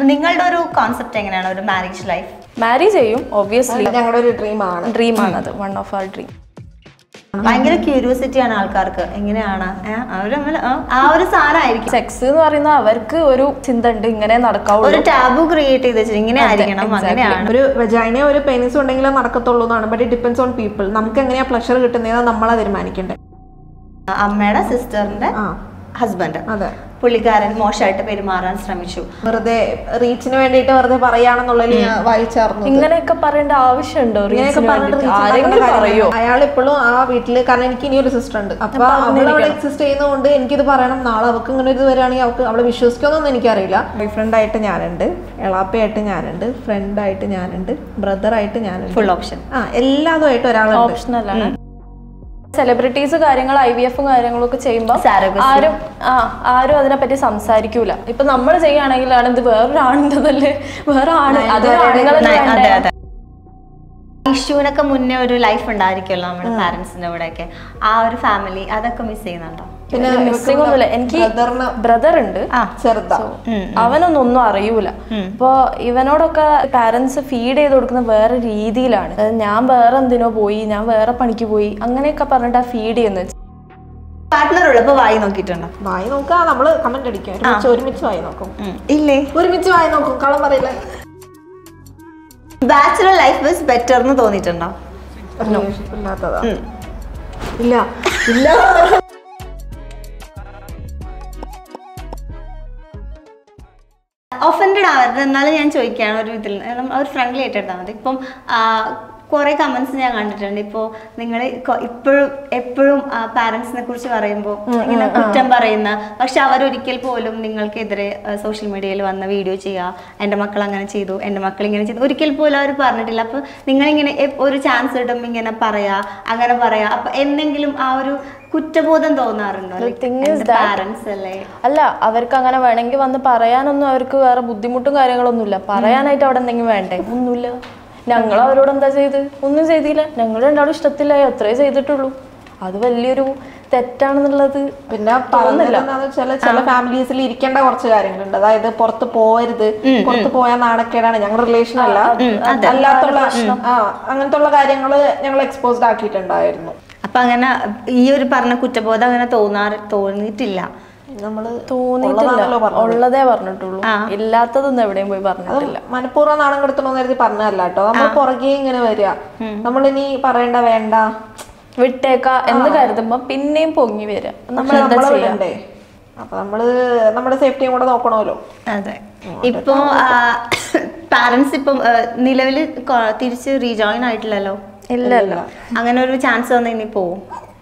അപ്പൊ നിങ്ങളുടെ ഒരു കോൺസെപ്റ്റ് എങ്ങനെയാണ് ഒരു മാരേജ് ലൈഫ് മാരി ചെയ്യും ഒബ്വിയസ്ലി ഞങ്ങളുടെ ഒരു ഡ്രീമാണ് ഡ്രീം ആണത് വൺ ഓഫ് ആർ ഡ്രീം ഭയങ്കര ക്യൂരിയോസിറ്റി ആണ് ആൾക്കാർക്ക് എങ്ങനെയാണ് ഏ, അവര് തമ്മില്, ആ, ആ ഒരു സാധനമായിരിക്കും സെക്സ് എന്ന് പറയുന്ന അവർക്ക് ഒരു ചിന്ത ഉണ്ട് ഇങ്ങനെ ഒരു നടക്കാവുള്ളൂ ടാബു ക്രിയേറ്റ് ചെയ്ത് വെച്ചിട്ട് ഇങ്ങനെ ആയിരിക്കണം അങ്ങനെയാണ് ഒരു വെജൈന ഒരു പെനിസും ഉണ്ടെങ്കിലേ നടക്കത്തുള്ളൂ എന്നാണ് but it depends on people നമുക്ക് എങ്ങനെയാ പ്ലഷർ കിട്ടുന്നതെന്ന് നമ്മളാ തീരുമാനിക്കണ്ടേ അമ്മയുടെ സിസ്റ്ററിന്റെ ആ ഹസ്ബൻഡ് അതെ പുള്ളിക്കാരൻ മോശമായിട്ട് പെരുമാറാൻ ശ്രമിച്ചു വെറുതെ റീച്ചിന് വേണ്ടിയിട്ട് വെറുതെ പറയാണെന്നുള്ളതിൽ ഞാൻ വായിച്ചാർന്നു ഇങ്ങനെയൊക്കെ പറയേണ്ട ആവശ്യമുണ്ടോ ഇങ്ങനെയൊക്കെ റീൽസിന് പറഞ്ഞിട്ട് വേണ്ടിയിട്ട്? reach ആരെങ്കിലും ഉണ്ടാക്കുന്ന പറയോ കാര്യമാണ്. അയാൾ ഇപ്പോഴും ആ വീട്ടില് കാരണം എനിക്ക് ഇനി ഒരു സിസ്റ്റർ ഉണ്ട് അപ്പൊ അവൾ അവിടെ എക്സിസ്റ്റ് ചെയ്യുന്നതുകൊണ്ട് എനിക്കിത് പറയണം നാളെ അവൾക്ക് ഇങ്ങനെ ഒരു ഇത് വരികയാണെങ്കിൽ അവൾക്ക് അവളെ വിശ്വസിക്കുമെന്നൊന്നും എനിക്കറിയില്ല ബോയ് ഫ്രണ്ട് ആയിട്ട് ഞാനുണ്ട് എളാപ്പയായിട്ട് ഞാനുണ്ട് ഫ്രണ്ട് ആയിട്ട് ഞാനുണ്ട് ബ്രദർ ആയിട്ട് ഞാനുണ്ട് ഫുൾ ഓപ്ഷൻ ആ എല്ലാതുമായിട്ട് ഒരാളുണ്ട് ഓപ്ഷണൽ ആണ് സെലിബ്രിറ്റീസ് കാര്യങ്ങൾ ഐ വി എഫും കാര്യങ്ങളും ഒക്കെ ചെയ്യുമ്പോൾ Surrogacy. ആരും ആ ആരും അതിനെപ്പറ്റി സംസാരിക്കൂല ഇപ്പൊ നമ്മൾ ചെയ്യുകയാണെങ്കിലാണ് ഇത് വേറൊരാണിൻ്റെതല്ലേ വേറെ ആണ് അതിന് ആണുങ്ങളല്ലേ അതെ വേണ്ടേ? അതെ ഇഷ്യൂനൊക്കെ മുന്നേ ഒരു ലൈഫ് ഉണ്ടായിരിക്കുമല്ലോ നമ്മുടെ പാരന്റ്സിന്റെ കൂടെയൊക്കെ ആ ഒരു ഫാമിലി അതൊക്കെ മിസ് ചെയ്യുന്നുണ്ടോ പിന്നെ മിസ്സിംഗ് ഒന്നുമില്ല എനിക്ക് ബ്രദറിന് ബ്രദർ ഉണ്ട് ആ ചെറുതാ അവനൊന്നും ഒന്നും അറിയൂല അപ്പൊ ഇവനോടൊക്കെ പാരന്റ്സ് ഫീഡ് ചെയ്ത് കൊടുക്കുന്ന വേറെ രീതിയിലാണ് അതായത് ഞാൻ വേറെ എന്തിനോ പോയി ഞാൻ വേറെ പണിക്ക് പോയി അങ്ങനെയൊക്കെ പറഞ്ഞിട്ടാ ഫീഡ് ചെയ്യുന്നത് പാർട്ട്ണർ ഉള്ളപ്പോ വായി നോക്കിയിട്ടുണ്ടോ വായി നോക്കുക നമ്മള് കമന്റ് അടിക്കും ഒരുമിച്ച് ഒരുമിച്ച് വായി നോക്കും ഇല്ലേ ഒരുമിച്ച് വായി നോക്കും കള്ളം പറയില്ല ബാച്ചുലർ ലൈഫ് ഇസ് ബെറ്റർ എന്ന് തോന്നിയിട്ടുണ്ടോ ഇല്ലാത്തതാ ഇല്ല ഇല്ല ഒഫൻഡഡ് ആവരുത് എന്നാലും ഞാൻ ചോദിക്കുകയാണ് ഒരു ഇതിൽ നമ്മ- ഒരു ഫ്രണ്ട്ലി ആയിട്ട് എടുത്താൽ മതി ഇപ്പം കുറെ കമന്റ്സ് ഞാൻ കണ്ടിട്ടുണ്ട് ഇപ്പോൾ നിങ്ങൾ ഇപ്പോഴും എപ്പോഴും പാരന്റ്സിനെ കുറിച്ച് പറയുമ്പോൾ ഇങ്ങനെ കുറ്റം പറയുന്ന പക്ഷെ അവരൊരിക്കൽ പോലും നിങ്ങൾക്കെതിരെ സോഷ്യൽ മീഡിയയിൽ വന്ന വീഡിയോ ചെയ്യുക എൻ്റെ മക്കൾ അങ്ങനെ ചെയ്തു എൻ്റെ മക്കൾ ഇങ്ങനെ ചെയ്തു ഒരിക്കൽ പോലും അവർ പറഞ്ഞിട്ടില്ല അപ്പോൾ നിങ്ങളിങ്ങനെ എ- ഒരു ചാൻസ് കിട്ടുമ്പോൾ ഇങ്ങനെ പറയാ അങ്ങനെ പറയാ അപ്പൊ എന്തെങ്കിലും ആ ഒരു കുറ്റബോധം തോന്നാറുണ്ടോ thing is that- പാരന്റ്സ് അല്ലേ അല്ല അവർക്ക് അങ്ങനെ വേണമെങ്കിൽ വന്ന് പറയാനൊന്നും അവർക്ക് വേറെ ബുദ്ധിമുട്ടും കാര്യങ്ങളൊന്നുമില്ല പറയാനായിട്ട് അവിടെ എന്തെങ്കിലും വേണ്ടേ ഒന്നുമില്ല ഞങ്ങൾ അവരോട് എന്താ ചെയ്ത് ഒന്നും ചെയ്തില്ല ഞങ്ങൾ രണ്ടാളും ഇഷ്ടത്തിലായി അത്രേ ചെയ്തിട്ടുള്ളൂ അത് വലിയൊരു തെറ്റാണെന്നുള്ളത് പിന്നെ പറഞ്ഞത് എന്താന്ന് വെച്ചാല് ചില ഫാമിലീസിൽ ഇരിക്കേണ്ട കുറച്ച് കാര്യങ്ങളുണ്ട് അതായത് പുറത്ത് പോയരുത് പുറത്ത് പോയാൽ നാണക്കേടാണ് ഞങ്ങളുടെ റിലേഷൻ അല്ല അല്ലാത്തുള്ള ആ അങ്ങനത്തെ ഉള്ള കാര്യങ്ങള് ഞങ്ങൾ എക്സ്പോസ്ഡ് ആക്കിയിട്ടുണ്ടായിരുന്നു അപ്പൊ അങ്ങനെ ഈ ഒരു പറഞ്ഞ കുറ്റബോധം അങ്ങനെ തോന്നാറ് തോന്നിയിട്ടില്ല നമ്മള് തോന്നിയിട്ടില്ല ഉള്ളതാണല്ലോ പറഞ്ഞത്. ഉള്ളതേ പറഞ്ഞിട്ടുള്ളൂ ഇല്ലാത്തതൊന്നും എവിടെയും പോയി പറഞ്ഞിട്ടില്ല മനഃപൂർവ്വം നാണം കെടുത്തണമെന്ന് കരുതി പറഞ്ഞതല്ല കേട്ടോ നമ്മൾ പുറകെ ഇങ്ങനെ വരിക നമ്മളിനി പറയണ്ട വേണ്ട വിട്ടേക്ക എന്ന് കരുതുമ്പോ പിന്നെയും പൊങ്ങി വരിക നമ്മൾ എന്താ നമ്മളെ ചെയ്യാ വിടണ്ടേ അപ്പൊ നമ്മള് നമ്മുടെ സേഫ്റ്റിയും കൂടെ നോക്കണമല്ലോ അതെ ഇപ്പോ പാരന്റ്സ് ഇപ്പം നിലവിൽ തിരിച്ച് റീജോയിൻ ആയിട്ടില്ലല്ലോ ഇല്ല ഇല്ല അങ്ങനെ ഒരു ചാൻസ് വന്ന് ഇനി പോവും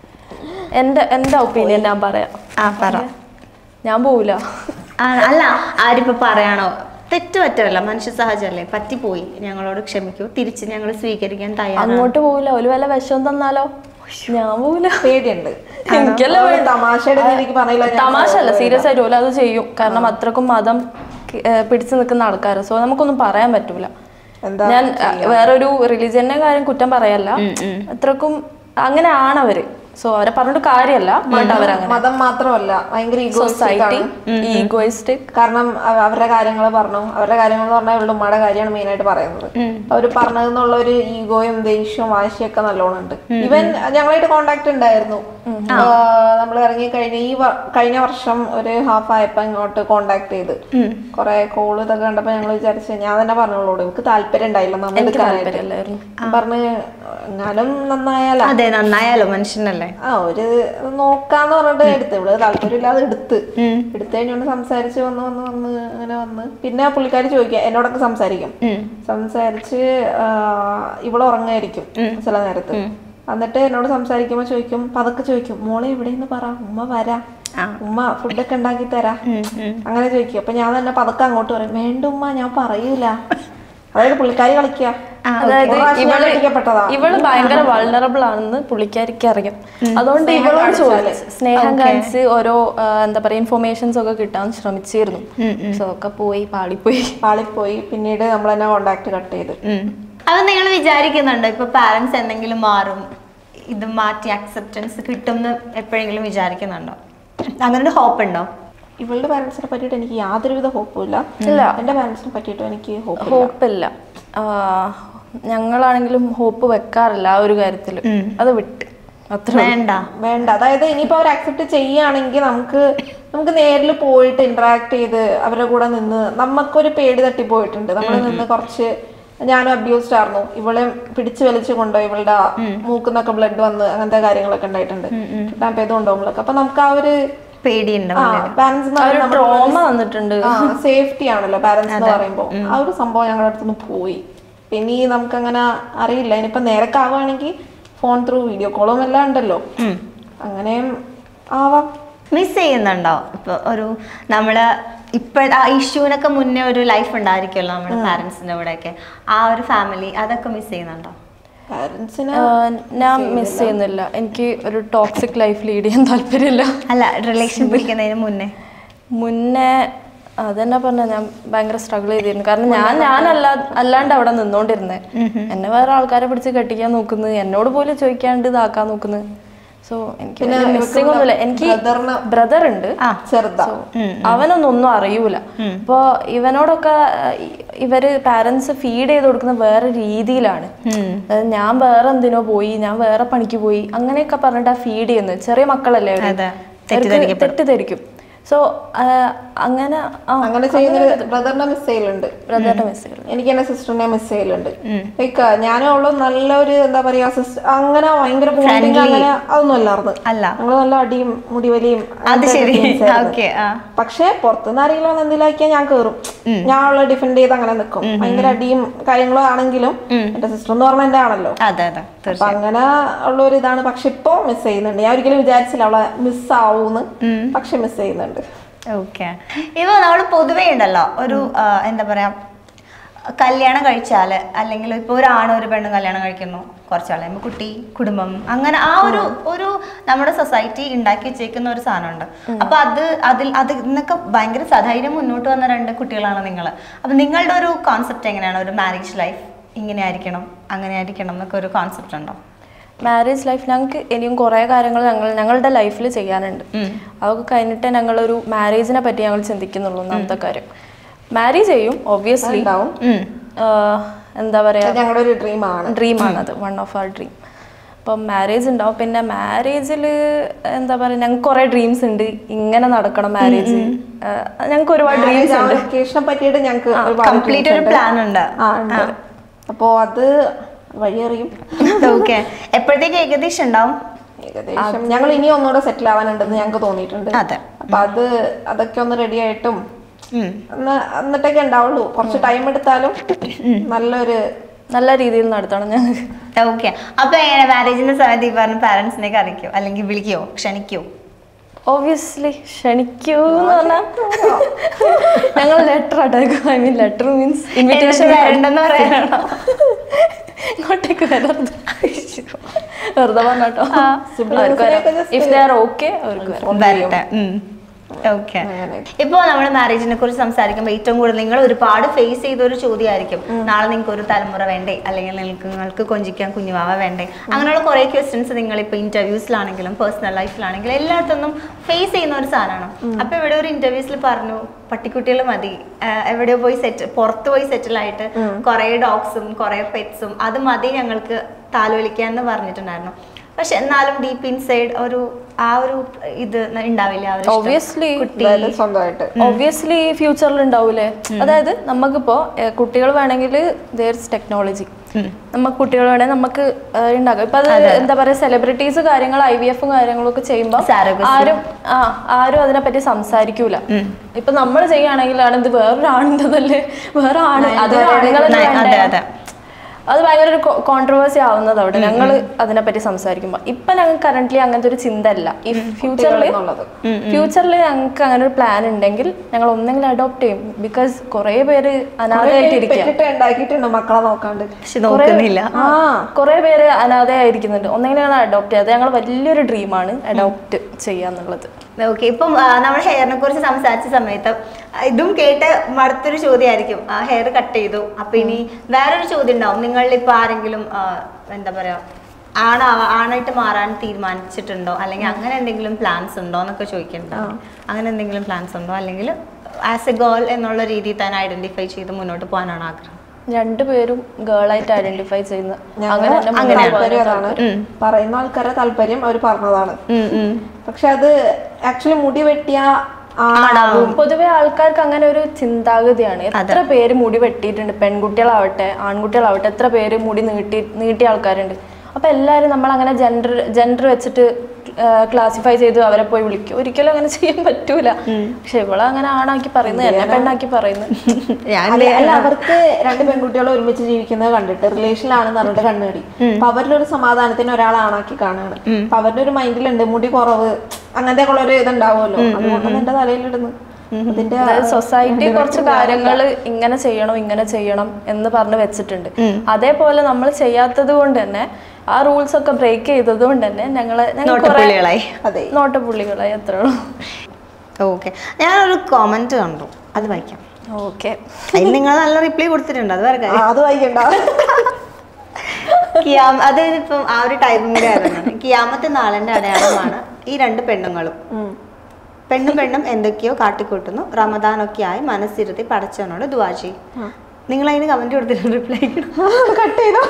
എന്റെ എന്റെ ഒപ്പീനിയൻ ഞാൻ പറയാം ആ പറ ഞാൻ പോവില്ല ആ, അല്ല ആരിപ്പോ പറയാണോ തെറ്റ് പറ്റല്ല മനുഷ്യ സഹജമല്ലേ പറ്റിപ്പോയി ഞങ്ങളോട് ക്ഷമിക്കൂ തിരിച്ച് ഞങ്ങൾ സ്വീകരിക്കാൻ തയ്യാറാണ് അങ്ങോട്ട് പോവില്ല ഒരു വല്ല വിഷം തന്നാലോ ഞാൻ പോവില്ല പേടിയുണ്ട് എനിക്കല്ല ഒരു തമാശയുടെ രീതിക്ക് പറയില്ല ഞാൻ തമാശ അല്ല സീരിയസ് ആയിട്ട് ഓല അത് ചെയ്യും കാരണം അത്രക്കും മതം ക- ഏ, പിടിച്ചു നിൽക്കുന്ന ആൾക്കാർ സോ നമുക്കൊന്നും പറയാൻ പറ്റൂല എന്താ ഞാൻ അ, വേറൊരു റിലീജിയന്റെ കാര്യം കുറ്റം പറയല്ല അത്രക്കും അങ്ങനെയാണ് അവര് സോ അവരെ പറഞ്ഞിട്ട് കാര്യമല്ല ബട്ട് അവരങ്ങനെ മതം മാത്രമല്ല ഭയങ്കര സൊസൈറ്റി ഈഗോയിസ്റ്റിക് ഈഗോയിസ്റ്റിക് കാരണം അവ- അവരുടെ കാര്യങ്ങൾ പറഞ്ഞു അവരുടെ കാര്യങ്ങൾ എന്ന് പറഞ്ഞാൽ ഇവളുടെ ഉമ്മയുടെ കാര്യമാണ് മെയിൻ ആയിട്ട് പറയുന്നത് അവര് പറഞ്ഞതെന്നുള്ള ഒരു ഈഗോയും ദേഷ്യവും വാശിയൊക്കെ നല്ലോണം ഉണ്ട് ഇവൻ ഞങ്ങളായിട്ട് കോണ്ടാക്ട് ഉണ്ടായിരുന്നു നമ്മൾ ഇറങ്ങി കഴിഞ്ഞ ഈ വ- കഴിഞ്ഞ വർഷം ഒരു ഹാഫ് ആയപ്പോ ഇങ്ങോട്ട് കോണ്ടാക്ട് ചെയ്ത് കുറെ കോള് ഇതൊക്കെ കണ്ടപ്പോ ഞങ്ങൾ വിചാരിച്ചു ഞാൻ തന്നെ പറഞ്ഞോളൂ എനിക്ക് താല്പര്യം ഉണ്ടായില്ല നമ്മൾ എടുക്കാനായിട്ട് താല്പര്യമില്ലായിരുന്നു പറഞ്ഞ് എന്നാലും നന്നായാല അതെ നന്നായാലോ മനുഷ്യനല്ലേ ആ ഒരു നോക്കാന്ന് പറഞ്ഞിട്ട് എടുത്ത് ഇവിടെ താല്പര്യമില്ലാതെ എടുത്ത് എടുത്തു കഴിഞ്ഞോണ്ട് സംസാരിച്ച് വന്ന് വന്ന് വന്ന് അങ്ങനെ വന്ന് പിന്നെ ആ പുള്ളിക്കാരി ചോദിക്കുക എന്നോടൊക്കെ സംസാരിക്കും സംസാരിച്ച് ആ, ഇവള് ഉറങ്ങായിരിക്കും ചില നേരത്ത് എന്നിട്ട് എന്നോട് സംസാരിക്കുമ്പോ ചോദിക്കും പതൊക്കെ ചോദിക്കും മോളെ എവിടെയെന്ന് പറ ഉമ്മ വരാ ഉമ്മ ഫുഡൊക്കെ ഉണ്ടാക്കി തരാ അങ്ങനെ ചോദിക്കും അപ്പൊ ഞാൻ തന്നെ പതൊക്കെ അങ്ങോട്ട് പറയും വേണ്ട ഉമ്മ ഞാൻ പറയൂല അതായത് പുള്ളിക്കാരി കളിക്കുക അതായത് ഒരു പ്രാവശ്യം ഞാൻ ഇവള് കെട്ടിക്കപ്പെട്ടതാ. ഇവള് ഭയങ്കര വൾണറബിൾ ആണെന്ന് പുള്ളിക്കാരിക്ക് അറിയാം അതുകൊണ്ട് ഇവളോട് ചോദിച്ചു സ്നേഹം കാണിച്ച് ഓരോ ആ, എന്താ പറയാ ഇൻഫർമേഷൻസ് ഒക്കെ കിട്ടാൻ ശ്രമിച്ചിരുന്നു സോ ഒക്കെ പോയി പാളിപ്പോയി പാളിപ്പോയി പിന്നീട് നമ്മൾ തന്നെ കോണ്ടാക്ട് കട്ട് ചെയ്ത് അത് നിങ്ങൾ വിചാരിക്കുന്നുണ്ടോ ഇപ്പൊ പാരന്റ്സ് എന്തെങ്കിലും മാറും ഇത് മാറ്റി അക്സെപ്റ്റൻസ് കിട്ടും എന്ന് എപ്പോഴെങ്കിലും വിചാരിക്കുന്നുണ്ടോ അങ്ങനെ ഒരു ഹോപ്പ് ഉണ്ടോ ഇവളുടെ പാരന്റ്സിനെ പറ്റിയിട്ട് എനിക്ക് യാതൊരുവിധ ഹോപ്പും ഇല്ല ഇല്ല. എന്റെ പാരന്റ്സിനെ പറ്റിയിട്ടും എനിക്ക് ഹോപ്പ് ഹോപ്പില്ല ഞങ്ങളാണെങ്കിലും ഹോപ്പ് വെക്കാറില്ല ആ ഒരു കാര്യത്തിൽ അത് വിട്ട് അത്ര വേണ്ട വേണ്ട അതായത് ഇനിയിപ്പോ അവർ അക്സെപ്റ്റ് ചെയ്യുകയാണെങ്കിൽ നമുക്ക് നമുക്ക് നേരിൽ പോയിട്ട് ഇന്ററാക്ട് ചെയ്ത് അവരുടെ കൂടെ നിന്ന് നമുക്കൊരു പേടി തട്ടിപ്പോയിട്ടുണ്ട് നമ്മൾ നിന്ന് കുറച്ച് ഞാനും അബ്യൂസ്ഡ് ആയിരുന്നു ഇവളെ പിടിച്ചു വലിച്ചു കൊണ്ടോ ഇവളുടെ മൂക്കുന്നൊക്കെ ബ്ലഡ് വന്ന് അങ്ങനത്തെ കാര്യങ്ങളൊക്കെ ഉണ്ടായിട്ടുണ്ട് ടാപ്പ് ചെയ്ത് കൊണ്ടുപോകുമ്പോഴൊക്കെ അപ്പൊ നമുക്ക് ആ ഒരു പേടിയുണ്ട് ആ പാരന്റ്സ് ഒരു ട്രോമ വന്നിട്ടുണ്ട് സേഫ്റ്റി ആണല്ലോ പാരന്റ്സ് എന്ന് പറയുമ്പോൾ ആ ഒരു സംഭവം ഞങ്ങളുടെ അടുത്തുനിന്ന് പോയി ഇനി നമുക്കങ്ങനെ അറിയില്ല ഇനിയിപ്പോ നേരൊക്കെ ആവുകയാണെങ്കിൽ ഫോൺ ത്രൂ വീഡിയോ കോളും എല്ലാം ഉണ്ടല്ലോ അങ്ങനെയും ആവാം മിസ് ചെയ്യുന്നുണ്ടോ ഇപ്പൊ ഒരു നമ്മള് ഇപ്പൊ ആ ഇഷ്യൂനൊക്കെ മുന്നേ ഒരു ലൈഫ് ഉണ്ടായിരിക്കുമല്ലോ നമ്മുടെ പാരന്റ്സിന്റെ കൂടെയൊക്കെ ആ ഒരു ഫാമിലി അതൊക്കെ മിസ് ചെയ്യുന്നുണ്ടോ പാരന്റ്സിന് ആഹ് ഞാൻ മിസ് ചെയ്യുന്നില്ല എനിക്ക് ഒരു ടോക്സിക് ലൈഫ് ലീഡ് ചെയ്യാൻ താല്പര്യമില്ല അല്ല റിലേഷൻ പിടിക്കുന്നതിന് മുന്നേ മുന്നേ അതെന്നെ പറഞ്ഞ ഞാൻ ഭയങ്കര സ്ട്രഗിൾ ചെയ്തിരുന്നു കാരണം ഞാൻ ഞാനല്ല അല്ലാണ്ട് അവിടെ നിന്നോണ്ടിരുന്നേ എന്നെ വേറെ ആൾക്കാരെ പിടിച്ച് കെട്ടിക്കാൻ നോക്കുന്നു എന്നോട് പോലും ചോദിക്കാണ്ട് ഇതാക്കാൻ നോക്കുന്നു സോ എനിക്ക് മിസ്സിംഗ് ഒന്നുമില്ല എനിക്ക് ബ്രദറിന് ബ്രദർ ഉണ്ട് ചെറുതാ അവനൊന്നും ഒന്നും അറിയൂല അപ്പോ ഇവനോടൊക്കെ അഹ് ഇ- ഇവര് പാരന്റ്സ് ഫീഡ് ചെയ്ത് കൊടുക്കുന്ന വേറെ രീതിയിലാണ് അതായത് ഞാൻ വേറെ എന്തിനോ പോയി ഞാൻ വേറെ പണിക്ക് പോയി അങ്ങനെയൊക്കെ പറഞ്ഞിട്ടാ ഫീഡ് ചെയ്യുന്നത് ചെറിയ മക്കളല്ലേ അവര്. അതെ. അവർക്ക് തെറ്റിദ്ധരിക്കും സോ അങ്ങനെ ആ അങ്ങനെ ചെയ്യുന്ന ബ്രദറിനെ മിസ് ചെയ്യലുണ്ട് ബ്രദറിന്റെ മെസ്സേജ് എനിക്ക് എന്റെ സിസ്റ്ററിനെ മിസ് ചെയ്യലുണ്ട് ലൈക്ക് ഞാനും ഉള്ളു നല്ലൊരു എന്താ പറയാ സിസ്റ്റർ അങ്ങനെ ഭയങ്കര ബോണ്ടിങ് അങ്ങനെ അതൊന്നും അല്ലായിരുന്നു അല്ല ഞങ്ങള് നല്ല അടിയും മുടിവലിയും അത് അങ്ങനത്തെ ശരി teams ആയിരുന്നു. ഓക്കെ ആ പക്ഷെ പുറത്തുനിന്ന് ആരെങ്കിലും വന്ന് എന്തെങ്കിലും ആക്കിയാൽ ഞാൻ കേറും ഞാൻ ഉള്ള ഡിഫെൻഡ് ചെയ്ത് അങ്ങനെ നിൽക്കും ഭയങ്കര അടിയും കാര്യങ്ങളും ആണെങ്കിലും എന്റെ സിസ്റ്റർ എന്ന് പറഞ്ഞാൽ എന്റെ ആണല്ലോ അതെ അതെ അപ്പൊ അങ്ങനെ ഉള്ള ഒരു ഇതാണ് പക്ഷെ ഇപ്പൊ മിസ് ചെയ്യുന്നുണ്ട് ഞാൻ ഒരിക്കലും വിചാരിച്ചില്ല അവളെ മിസ് ആവൂന്ന് പക്ഷെ മിസ് ചെയ്യുന്നുണ്ട് ഓക്കെ ഇപ്പൊ നമ്മൾ പൊതുവേ ഉണ്ടല്ലോ ഒരു ആ, എന്താ പറയാ കല്യാണം കഴിച്ചാല് അല്ലെങ്കിൽ ഇപ്പൊ ഒരു ആണും ഒരു പെണ്ണും കല്യാണം കഴിക്കുന്നു കുറച്ചാൾ കഴിയുമ്പോൾ കുട്ടി കുടുംബം അങ്ങനെ ആ ഒരു ഒരു നമ്മുടെ സൊസൈറ്റി ഉണ്ടാക്കി വെച്ചേക്കുന്ന ഒരു സാധനമുണ്ട് അപ്പൊ അത് അതിൽ അത് ഇന്നൊക്കെ ഭയങ്കര സധൈര്യം മുന്നോട്ട് വന്ന രണ്ട് കുട്ടികളാണ് നിങ്ങൾ അപ്പൊ നിങ്ങളുടെ ഒരു കോൺസെപ്റ്റ് എങ്ങനെയാണ് ഒരു മാരേജ് ലൈഫ് ഇങ്ങനെ ആയിരിക്കണം അങ്ങനെ ആയിരിക്കണം എന്നൊക്കെ ഒരു കോൺസെപ്റ്റ് ഉണ്ടോ മാരേജ് ലൈഫ് ഞങ്ങൾക്ക് ഇനിയും കുറേ കാര്യങ്ങൾ ഞങ്ങൾ ഞങ്ങളുടെ ലൈഫിൽ ചെയ്യാനുണ്ട് അതൊക്കെ കഴിഞ്ഞിട്ട് ഞങ്ങളൊരു മാരേജിനെ പറ്റി ഞങ്ങൾ ചിന്തിക്കുന്നുള്ളൂ ഒന്നാമത്തെ കാര്യം മാരേജ് ചെയ്യും ഒബ്വിയസ്ലി ഉണ്ടാവും ഉം. എന്താ പറയാ അത് ഞങ്ങളുടെ ഒരു ഡ്രീം ആണ് ഡ്രീമാണത് വൺ ഓഫ് ആർ ഡ്രീം അപ്പം മാരേജ് ഉണ്ടാവും പിന്നെ മാരേജിൽ എന്താ പറയുക ഞങ്ങൾക്ക് കുറേ ഡ്രീംസ് ഉണ്ട് ഇങ്ങനെ നടക്കണം മാരേജ് ഞങ്ങൾക്ക് ഒരുപാട് ഡ്രീംസ് ഉണ്ട് വെക്കേഷനെ പറ്റിയിട്ട് ഞങ്ങൾക്ക് ഒരുപാട് കംപ്ലീറ്റ് ഒരു പ്ലാൻ ഉണ്ട് ആ ഉണ്ട് അപ്പോ അത് വഴിയറിയും ഓക്കെ എപ്പോഴത്തേക്ക് ഏകദേശം ഉണ്ടാവും ഏകദേശം ഞങ്ങൾ ഇനി ഒന്നുകൂടെ സെറ്റിൽ ആവാനുണ്ടെന്ന് ഞങ്ങൾക്ക് തോന്നിയിട്ടുണ്ട് അതെ അപ്പൊ അത് അതൊക്കെ ഒന്ന് റെഡി ആയിട്ടും ഉം. ഒന്ന് എന്നിട്ടൊക്കെ ഉണ്ടാവുള്ളൂ കുറച്ച് ടൈം എടുത്താലും നല്ലൊരു നല്ല രീതിയിൽ നടത്തണം ഞങ്ങൾക്ക് ഓക്കെ അപ്പൊ എങ്ങനെ മാരേജിന്റെ സമയത്ത് ഈ പറഞ്ഞ പാരന്റ്സിനെ അറിയിക്കോ അല്ലെങ്കിൽ വിളിക്കോ ക്ഷണിക്കോ ഓബിയസ്ലി ക്ഷണിക്കൂ എന്ന് പറഞ്ഞാൽ ഞങ്ങൾ ലെറ്റർ അടക്കും I mean letter means invitation എന്നിട്ട് വരണ്ടെന്ന് പറയാനാണോ? ഇങ്ങോട്ടേക്ക് വരരുത് വെറുതെ പറഞ്ഞോട്ടോ siblings-നെയൊക്കെ just if they are okay അവർക്ക് വരാം. വരട്ടെ ഓക്കെ ഇപ്പോ നമ്മൾ മാരേജിനെ കുറിച്ച് സംസാരിക്കുമ്പോൾ ഏറ്റവും കൂടുതൽ നിങ്ങൾ ഒരുപാട് ഫേസ് ചെയ്ത ഒരു ചോദ്യമായിരിക്കും നാളെ നിങ്ങൾക്ക് ഒരു തലമുറ വേണ്ടേ അല്ലെങ്കിൽ നിങ്ങൾക്ക് നിങ്ങൾക്ക് കൊഞ്ചിക്കാൻ കുഞ്ഞുവാവ വേണ്ടേ അങ്ങനെയുള്ള കുറെ ക്വസ്റ്റ്യൻസ് നിങ്ങൾ ഇപ്പൊ ഇന്റർവ്യൂസിലാണെങ്കിലും പേഴ്സണൽ ലൈഫിലാണെങ്കിലും എല്ലായിടത്തൊന്നും ഫേസ് ചെയ്യുന്ന ഒരു സാധനമാണ് അപ്പൊ ഇവിടെ ഒരു ഇന്റർവ്യൂസിൽ പറഞ്ഞു പട്ടിക്കുട്ടികൾ മതി ആഹ് എവിടെയോ പോയി സെറ്റ് പുറത്ത് പോയി സെറ്റിൽ ആയിട്ട് കുറെ ഡോഗ്സും കുറെ പെറ്റ്സും അത് മതി ഞങ്ങൾക്ക് താലോലിക്കാൻ എന്ന് പറഞ്ഞിട്ടുണ്ടായിരുന്നു പക്ഷെ എന്നാലും ഡീപ്പ് ഇൻസൈഡ് ഒരു ആ ഒരു ഇത് ഉണ്ടാവില്ല ആ ഒരു ഇഷ്ടം. Obviously. കുട്ടി അതായത് സ്വന്തമായിട്ട് ഒബ്വിയസ്ലി ഫ്യൂച്ചറിൽ ഉണ്ടാവൂലേ അതായത് നമുക്കിപ്പോ ഏഹ്, കുട്ടികൾ വേണമെങ്കിൽ ദേർസ് ടെക്നോളജി നമുക്ക് കുട്ടികൾ വേണമെങ്കിൽ നമുക്ക് ഏഹ്, ഉണ്ടാക്കാം ഇപ്പൊ അത് എന്താ പറയാ സെലിബ്രിറ്റീസ് കാര്യങ്ങൾ ഐ വി എഫും കാര്യങ്ങളും ഒക്കെ ചെയ്യുമ്പോൾ Surrogacy. ആരും ആ ആരും അതിനെപ്പറ്റി സംസാരിക്കൂല ഇപ്പൊ നമ്മൾ ചെയ്യുകയാണെങ്കിലാണ് ഇത് വേറൊരു ആണിൻ്റെതല്ലേ വേറെ ആണ് അത് ആണുങ്ങളല്ലേ അതെ വേണ്ടേ? അതെ അത് ഭയങ്കര ഒരു കോൺട്രവേഴ്സി ആവുന്നത് അവിടെ ഞങ്ങൾ അതിനെപ്പറ്റി സംസാരിക്കുമ്പോൾ ഇപ്പൊ ഞങ്ങൾക്ക് കറന്റ്ലി അങ്ങനത്തെ ഒരു ചിന്ത അല്ല ഈ ഫ്യൂച്ചറിൽ എന്നുള്ളത് ഫ്യൂച്ചറിൽ ഞങ്ങൾക്ക് അങ്ങനെ ഒരു പ്ലാൻ ഉണ്ടെങ്കിൽ ഞങ്ങൾ ഒന്നെങ്കിലും അഡോപ്റ്റ് ചെയ്യും ബിക്കോസ് കുറേ പേര് അനാഥയായിട്ടിരിക്കുക പെറ്റിട്ട് ഉണ്ടാക്കിയിട്ടുണ്ട് മക്കളെ നോക്കാണ്ട് പക്ഷെ നോക്കുന്നില്ല ആ കുറേ പേര് അനാഥയായിരിക്കുന്നുണ്ട് ഒന്നെങ്കിലും ഞങ്ങൾ അഡോപ്റ്റ് ചെയ്യുക അത് ഞങ്ങൾ വലിയൊരു ഡ്രീമാണ് അഡോപ്റ്റ് ചെയ്യാന്നുള്ളത് ഓക്കെ ഇപ്പം ആ, നമ്മൾ ഹെയറിനെ കുറിച്ച് സംസാരിച്ച സമയത്ത് ആ, ഇതും കേട്ട് മടുത്തൊരു ചോദ്യമായിരിക്കും ആ ഹെയർ കട്ട് ചെയ്തു അപ്പൊ ഇനി വേറൊരു ചോദ്യം ഉണ്ടാവും നിങ്ങളിൽ ഇപ്പൊ ആരെങ്കിലും ആ, എന്താ പറയാ ആണ് ആണായിട്ട് മാറാൻ തീരുമാനിച്ചിട്ടുണ്ടോ അല്ലെങ്കിൽ അങ്ങനെ എന്തെങ്കിലും പ്ലാൻസ് ഉണ്ടോ എന്നൊക്കെ ചോദിക്കുന്നുണ്ടോ അങ്ങനെ എന്തെങ്കിലും പ്ലാൻസ് ഉണ്ടോ അല്ലെങ്കിൽ ആസ് എ ഗേൾ എന്നുള്ള രീതിയിൽ തന്നെ ഐഡന്റിഫൈ ചെയ്ത് മുന്നോട്ട് പോകാനാണ് ആഗ്രഹം രണ്ടുപേരും ഗേളായിട്ട് ഐഡന്റിഫൈ ചെയ്യുന്ന ഞങ്ങൾ തന്നെ അങ്ങനെ മുന്നോട്ട് താല്പര്യം പോകാൻ അതാണ് പറയുന്ന ആൾക്കാരുടെ താല്പര്യം അവർ പറഞ്ഞതാണ് ഉം, ഉം. പക്ഷെ അത് ആക്ച്വലി മുടി വെട്ടിയ ആണാവും പൊതുവെ ആൾക്കാർക്ക് അങ്ങനെ ഒരു ചിന്താഗതിയാണ് എത്ര പേര് മുടി വെട്ടിയിട്ടുണ്ട് പെൺകുട്ടികളാവട്ടെ ആൺകുട്ടികളാവട്ടെ എത്ര പേര് മുടി നീട്ടി നീട്ടിയ ആൾക്കാരുണ്ട് അപ്പൊ എല്ലാവരും നമ്മൾ അങ്ങനെ ജെൻഡർ ജെൻഡർ വെച്ചിട്ട് ക്ലാസിഫൈ ചെയ്ത് അവരെ പോയി വിളിക്കും ഒരിക്കലും അങ്ങനെ ചെയ്യാൻ പറ്റൂല പക്ഷെ ഇവളെ അങ്ങനെ ആണാക്കി പറയുന്നത് എന്നെ പെണ്ണാക്കി പറയുന്നത് ഞാൻ അല്ല അല്ല, അവർക്ക് രണ്ട് പെൺകുട്ടികൾ ഒരുമിച്ച് ജീവിക്കുന്നത് കണ്ടിട്ട് റിലേഷനിലാണെന്ന് പറഞ്ഞിട്ട് കണ്ണുകടി അപ്പൊ അവരുടെ ഒരു സമാധാനത്തിന് ഒരാളെ ആണാക്കി കാണുകയാണ് അപ്പൊ അവരുടെ ഒരു മൈൻഡിലുണ്ട് മുടി കുറവ് അങ്ങനത്തെ ഉള്ള ഒരു ഇതുണ്ടാവുമല്ലോ അതുകൊണ്ടാണ് എന്റെ തലയിലിടുന്നു അതിന്റെ സൊസൈറ്റി കുറച്ച് കാര്യങ്ങൾ ഇങ്ങനെ ചെയ്യണം ഇങ്ങനെ ചെയ്യണം എന്ന് പറഞ്ഞ് വെച്ചിട്ടുണ്ട് അതേപോലെ നമ്മൾ ചെയ്യാത്തത് കൊണ്ട് തന്നെ ആ റൂൾസ് ഒക്കെ ബ്രേക്ക് ചെയ്തത് കൊണ്ട് തന്നെ ഞങ്ങളെ ഞങ്ങൾ കുറെ നോട്ടപ്പുള്ളികളായി അതെ നോട്ടപ്പുള്ളികളായി അത്രേ ഉള്ളൂ ഓക്കെ ഞാനൊരു കോമന്റ് കണ്ടു അത് വായിക്കാം ഓക്കെ അതിന് നിങ്ങൾ നല്ല റിപ്ലൈ കൊടുത്തിട്ടുണ്ട് അത് വേറെ ആ, കാര്യം അത് വായിക്കണ്ട കിയാം അതായത് ഇപ്പം ആ ഒരു ടൈമിംഗ് ആയിരുന്നു കിയാമത്തെ നാളിന്റെ അടയാളമാണ് ഈ രണ്ട് പെണ്ണുങ്ങളും ഉം. പെണ്ണും പെണ്ണും എന്തൊക്കെയോ കാട്ടിക്കൂട്ടുന്നു റമദാനൊക്കെ ആയി മനസ്സിരുത്തി പടച്ചവനോട് ദുവാ ചെയ്യും നിങ്ങൾ അതിന് കമന്റ് കൊടുത്തിട്ടുണ്ട് റിപ്ലൈ കട്ട് ചെയ്തോ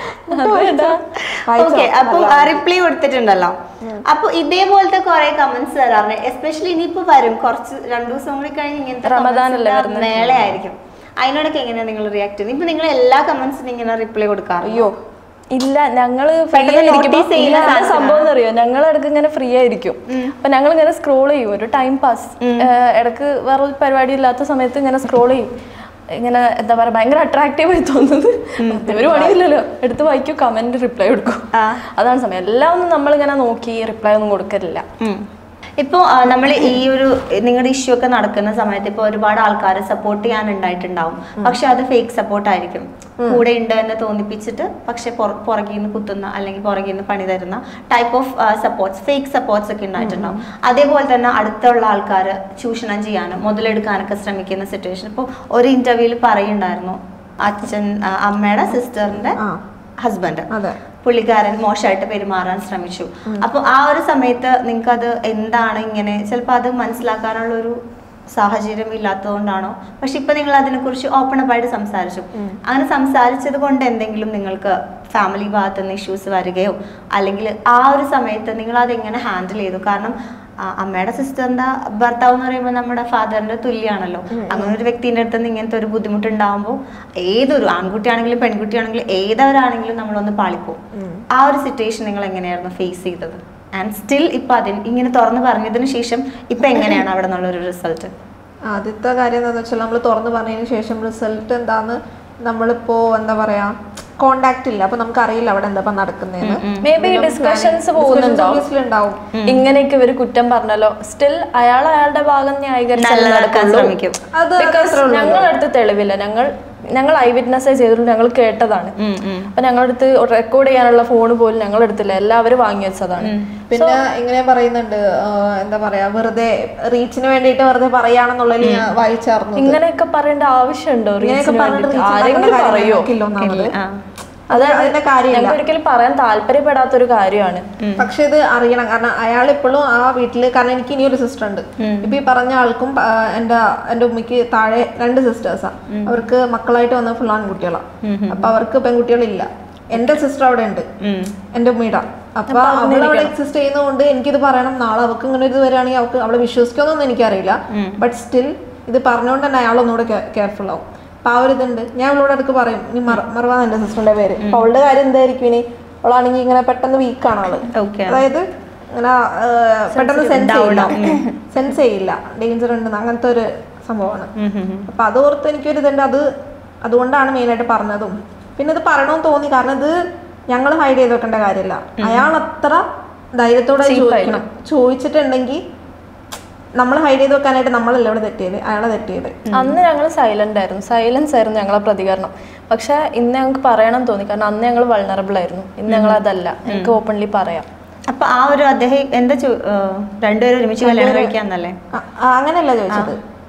വായിച്ചോ? ഓക്കെ അപ്പൊ റിപ്ലൈ കൊടുത്തിട്ടുണ്ടല്ലോ അപ്പൊ ഇതേപോലത്തെ കുറെ കമന്റ്സ് വരാറുണ്ട് എസ്പെഷ്യലി ഇനിയിപ്പോ വരും കുറച്ച് രണ്ടു ദിവസം കൂടി കഴിഞ്ഞ് ഇങ്ങനത്തെ റമദാനല്ലേ comments ഒക്കെ മേളയായിരിക്കും അതിനോടൊക്കെ എങ്ങനെയാ നിങ്ങൾ റിയാക്ട് ചെയ്യുന്നത് ഇപ്പൊ നിങ്ങൾ എല്ലാ കമന്റ്സിനും ഇങ്ങനെ റിപ്ലൈ കൊടുക്കാറ് അയ്യോ ഇല്ല ഞങ്ങള് ഫ്രീ പെട്ടെന്ന് ആയിരിക്കുമ്പോ notice ചെയ്യുന്ന എന്താ സാധനമാണ്. സംഭവം അറിയോ ഞങ്ങൾ ഇടയ്ക്ക് ഇങ്ങനെ ഫ്രീ ആയിരിക്കും അപ്പൊ ഞങ്ങൾ ഇങ്ങനെ സ്ക്രോൾ ചെയ്യും ഒരു ടൈം പാസ് ഇടയ്ക്ക് വേറെ ഒരു പരിപാടി ഇല്ലാത്ത സമയത്ത് ഇങ്ങനെ സ്ക്രോൾ ചെയ്യും ഇങ്ങനെ എന്താ പറയാ ഭയങ്കര അട്രാക്റ്റീവ് ആയി തോന്നുന്നത് മറ്റേ ഒരു പണിയില്ലല്ലോ എടുത്ത് വായിക്കും കമന്റ് റിപ്ലൈ കൊടുക്കും ആ. അതാണ് സമയം എല്ലാം ഒന്നും നമ്മളിങ്ങനെ നോക്കി റിപ്ലൈ ഒന്നും കൊടുക്കലില്ല ഇപ്പോൾ നമ്മൾ ഈ ഒരു നിങ്ങളുടെ ഇഷ്യൂ ഒക്കെ നടക്കുന്ന സമയത്ത് ഇപ്പോൾ ഒരുപാട് ആൾക്കാർ സപ്പോർട്ട് ചെയ്യാൻ ഉണ്ടായിട്ടുണ്ടാവും പക്ഷെ അത് ഫേക്ക് സപ്പോർട്ട് ആയിരിക്കും കൂടെ ഉണ്ട് എന്ന് തോന്നിപ്പിച്ചിട്ട് പക്ഷെ പുറകിൽ നിന്ന് കുത്തുന്ന അല്ലെങ്കിൽ പുറകിൽ നിന്ന് പണി തരുന്ന type of supports fake supports ഒക്കെ ഉണ്ടായിട്ടുണ്ടാവും അതേപോലെ തന്നെ അടുത്തുള്ള ആൾക്കാർ ചൂഷണം ചെയ്യാനും മുതലെടുക്കാനൊക്കെ ശ്രമിക്കുന്ന സിറ്റുവേഷൻ ഇപ്പോൾ ഒരു ഇന്റർവ്യൂവിൽ പറയുണ്ടായിരുന്നു അച്ഛൻ ആ, അമ്മയുടെ സിസ്റ്ററിന്റെ ആ. ഹസ്ബൻഡ് അതെ പുള്ളിക്കാരൻ മോശമായിട്ട് പെരുമാറാൻ ശ്രമിച്ചു അപ്പൊ ആ ഒരു സമയത്ത് നിങ്ങൾക്ക് അത് എന്താണ് ഇങ്ങനെ ചിലപ്പോൾ അത് മനസ്സിലാക്കാനുള്ള ഒരു സാഹചര്യം ഇല്ലാത്തതുകൊണ്ടാണോ പക്ഷെ ഇപ്പൊ നിങ്ങൾ അതിനെക്കുറിച്ച് ഓപ്പൺ അപ്പ് ആയിട്ട് സംസാരിച്ചു അങ്ങനെ സംസാരിച്ചത് കൊണ്ട് എന്തെങ്കിലും നിങ്ങൾക്ക് ഫാമിലി ഭാഗത്ത് നിന്ന് ഇഷ്യൂസ് വരികയോ അല്ലെങ്കിൽ ആ ഒരു സമയത്ത് നിങ്ങൾ അത് എങ്ങനെ ഹാൻഡിൽ ചെയ്തു കാരണം ആ, അമ്മയുടെ സിസ്റ്ററിന്റെ ഭർത്താവ് എന്ന് പറയുമ്പോൾ നമ്മുടെ ഫാദറിന്റെ തുല്യാണല്ലോ അങ്ങനെ ഒരു വ്യക്തിന്റെ അടുത്ത് നിന്ന് ഇങ്ങനത്തെ ഒരു ബുദ്ധിമുട്ട് ഉണ്ടാകുമ്പോൾ ഏതൊരു ആൺകുട്ടിയാണെങ്കിലും പെൺകുട്ടിയാണെങ്കിലും ഏതവരാണെങ്കിലും നമ്മളൊന്ന് പാളിപ്പോവും ആ ഒരു സിറ്റുവേഷൻ നിങ്ങൾ എങ്ങനെയായിരുന്നു ഫേസ് ചെയ്തത് ആൻഡ് സ്റ്റിൽ ഇപ്പൊ അതിന് ഇങ്ങനെ തുറന്നു പറഞ്ഞതിന് ശേഷം ഇപ്പൊ എങ്ങനെയാണ് അവിടെ നിന്നുള്ള ഒരു റിസൾട്ട് ആദ്യത്തെ കാര്യം എന്താണെന്ന് വെച്ചാൽ നമ്മൾ തുറന്നു പറഞ്ഞതിന് ശേഷം റിസൾട്ട് എന്താന്ന് നമ്മളിപ്പോ എന്താ പറയാ കോണ്ടാക്ട് ഇല്ല അപ്പൊ നമുക്ക് അറിയില്ല അവിടെ എന്താ നടക്കുന്നതെന്ന് മേ ബി ഡിസ്കഷൻസ് പോകുന്നുണ്ടോ ഉണ്ടാവും ഇങ്ങനെയൊക്കെ ഇവര് കുറ്റം പറഞ്ഞല്ലോ സ്റ്റിൽ അയാൾ അയാളുടെ ഭാഗം ന്യായീകരിച്ചാൽ നല്ലതാക്കാൻ ശ്രമിക്കും അത് ബിക്കോസ് ഞങ്ങളടുത്ത് തെളിവില്ല ഞങ്ങൾ ഞങ്ങൾ ഐ വിറ്റ്നസ് ചെയ്തിട്ടുണ്ട് ഞങ്ങൾ കേട്ടതാണ് അപ്പൊ ഞങ്ങളടുത്ത് റെക്കോർഡ് ചെയ്യാനുള്ള ഫോൺ പോലും ഞങ്ങളെടുത്തില്ല എല്ലാവരും വാങ്ങി വെച്ചതാണ് പിന്നെ ഇങ്ങനെ പറയുന്നുണ്ട് ആ, എന്താ പറയാ വെറുതെ റീച്ചിന് വേണ്ടിയിട്ട് വെറുതെ പറയാണെന്നുള്ളതിൽ ഞാൻ വായിച്ചായിരുന്നു ഇങ്ങനെയൊക്കെ പറയേണ്ട ആവശ്യമുണ്ടോ ഇങ്ങനെയൊക്കെ റീച്ചിന് പറഞ്ഞിട്ട് വേണ്ടിയിട്ട്? reach ആരെങ്കിലും ഉണ്ടാക്കേണ്ട കാര്യം പറയോ ഞങ്ങൾക്കില്ല ഒന്നാമത്. അത് അതിന്റെ കാര്യമില്ല ഞങ്ങൾക്ക് ഒരിക്കലും പറയാൻ താല്പര്യപ്പെടാത്തൊരു കാര്യമാണ് പക്ഷെ ഇത് അറിയണം കാരണം അയാൾ ഇപ്പോഴും ആ വീട്ടില് കാരണം എനിക്ക് ഇനിയൊരു സിസ്റ്റർ ഉണ്ട് ഇപ്പൊ ഈ പറഞ്ഞ ആൾക്കും ആ, എന്റെ എന്റെ ഉമ്മയ്ക്ക് താഴെ രണ്ട് സിസ്റ്റേഴ്സാ അവർക്ക് മക്കളായിട്ട് വന്ന ഫുൾ ആൺകുട്ടികളാ അപ്പൊ അവർക്ക് പെൺകുട്ടികളില്ല എന്റെ സിസ്റ്റർ അവിടെ ഉണ്ട് എന്റെ ഉമ്മയുടെ അപ്പൊ അവൾ അവിടെ എക്സിസ്റ്റ് ചെയ്യുന്നതുകൊണ്ട് എനിക്കിത് പറയണം നാളെ അവൾക്ക് ഇങ്ങനെ ഒരു ഇത് വരികയാണെങ്കിൽ അവൾക്ക് അവളെ വിശ്വസിക്കുമെന്നൊന്നും എനിക്കറിയില്ല ബട്ട് സ്റ്റിൽ ഇത് പറഞ്ഞുകൊണ്ട് തന്നെ അയാൾ ഒന്നുകൂടെ കെയർഫുൾ ആവും അപ്പൊ ആ ഒരു ഇതുണ്ട് ഞാൻ അവളോട് ഇടയ്ക്ക് പറയും ഇനി മറ മറവാന്ന് എന്റെ സിസ്റ്ററിന്റെ പേര് അപ്പൊ അവളുടെ കാര്യം എന്തായിരിക്കും ഇനി അവളാണെങ്കിൽ ഇങ്ങനെ പെട്ടെന്ന് വീക്കാണ് ആള് ഓക്കെ അതായത് ഇങ്ങനെ ആ, പെട്ടെന്ന് സെൻസ് ചെയ്യില്ല സെൻസ് ചെയ്യില്ല ഡേഞ്ചർ ഉണ്ടെന്ന് അങ്ങനത്തെ ഒരു സംഭവമാണ് അപ്പൊ അത് ഓർത്ത് എനിക്കൊരു ഇതുണ്ട് അത് അതുകൊണ്ടാണ് മെയിനായിട്ട് പറഞ്ഞതും പിന്നെ ഇത് പറയണമെന്ന് തോന്നി കാരണം ഇത് ഞങ്ങൾ ഹൈഡ് ചെയ്ത് വെക്കേണ്ട കാര്യമില്ല അയാൾ അത്ര ധൈര്യത്തോടെ ചോദിക്കണം ചോദിച്ചിട്ടുണ്ടെങ്കിൽ നമ്മൾ ഹൈഡ് ചെയ്ത് വെക്കാനായിട്ട് നമ്മളല്ല ഇവിടെ തെറ്റിയത് അയാളെ തെറ്റിയത് അന്ന് ഞങ്ങൾ സൈലന്റ് ആയിരുന്നു സൈലൻസ് ആയിരുന്നു ഞങ്ങളെ പ്രതികരണം പക്ഷെ ഇന്ന് ഞങ്ങൾക്ക് പറയണം തോന്നി കാരണം അന്ന് ഞങ്ങൾ വൾണറബിൾ ആയിരുന്നു ഇന്ന് ഞങ്ങൾ അതല്ല എനിക്ക് ഓപ്പൺലി പറയാം അപ്പൊ ആ ഒരു അദ്ദേഹം എന്താ ചോ- ആ, രണ്ടുപേരും ഒരുമിച്ച് കല്യാണം കഴിക്കാന്നല്ലേ ആ, ആ, അങ്ങനെയല്ല ചോദിച്ചത്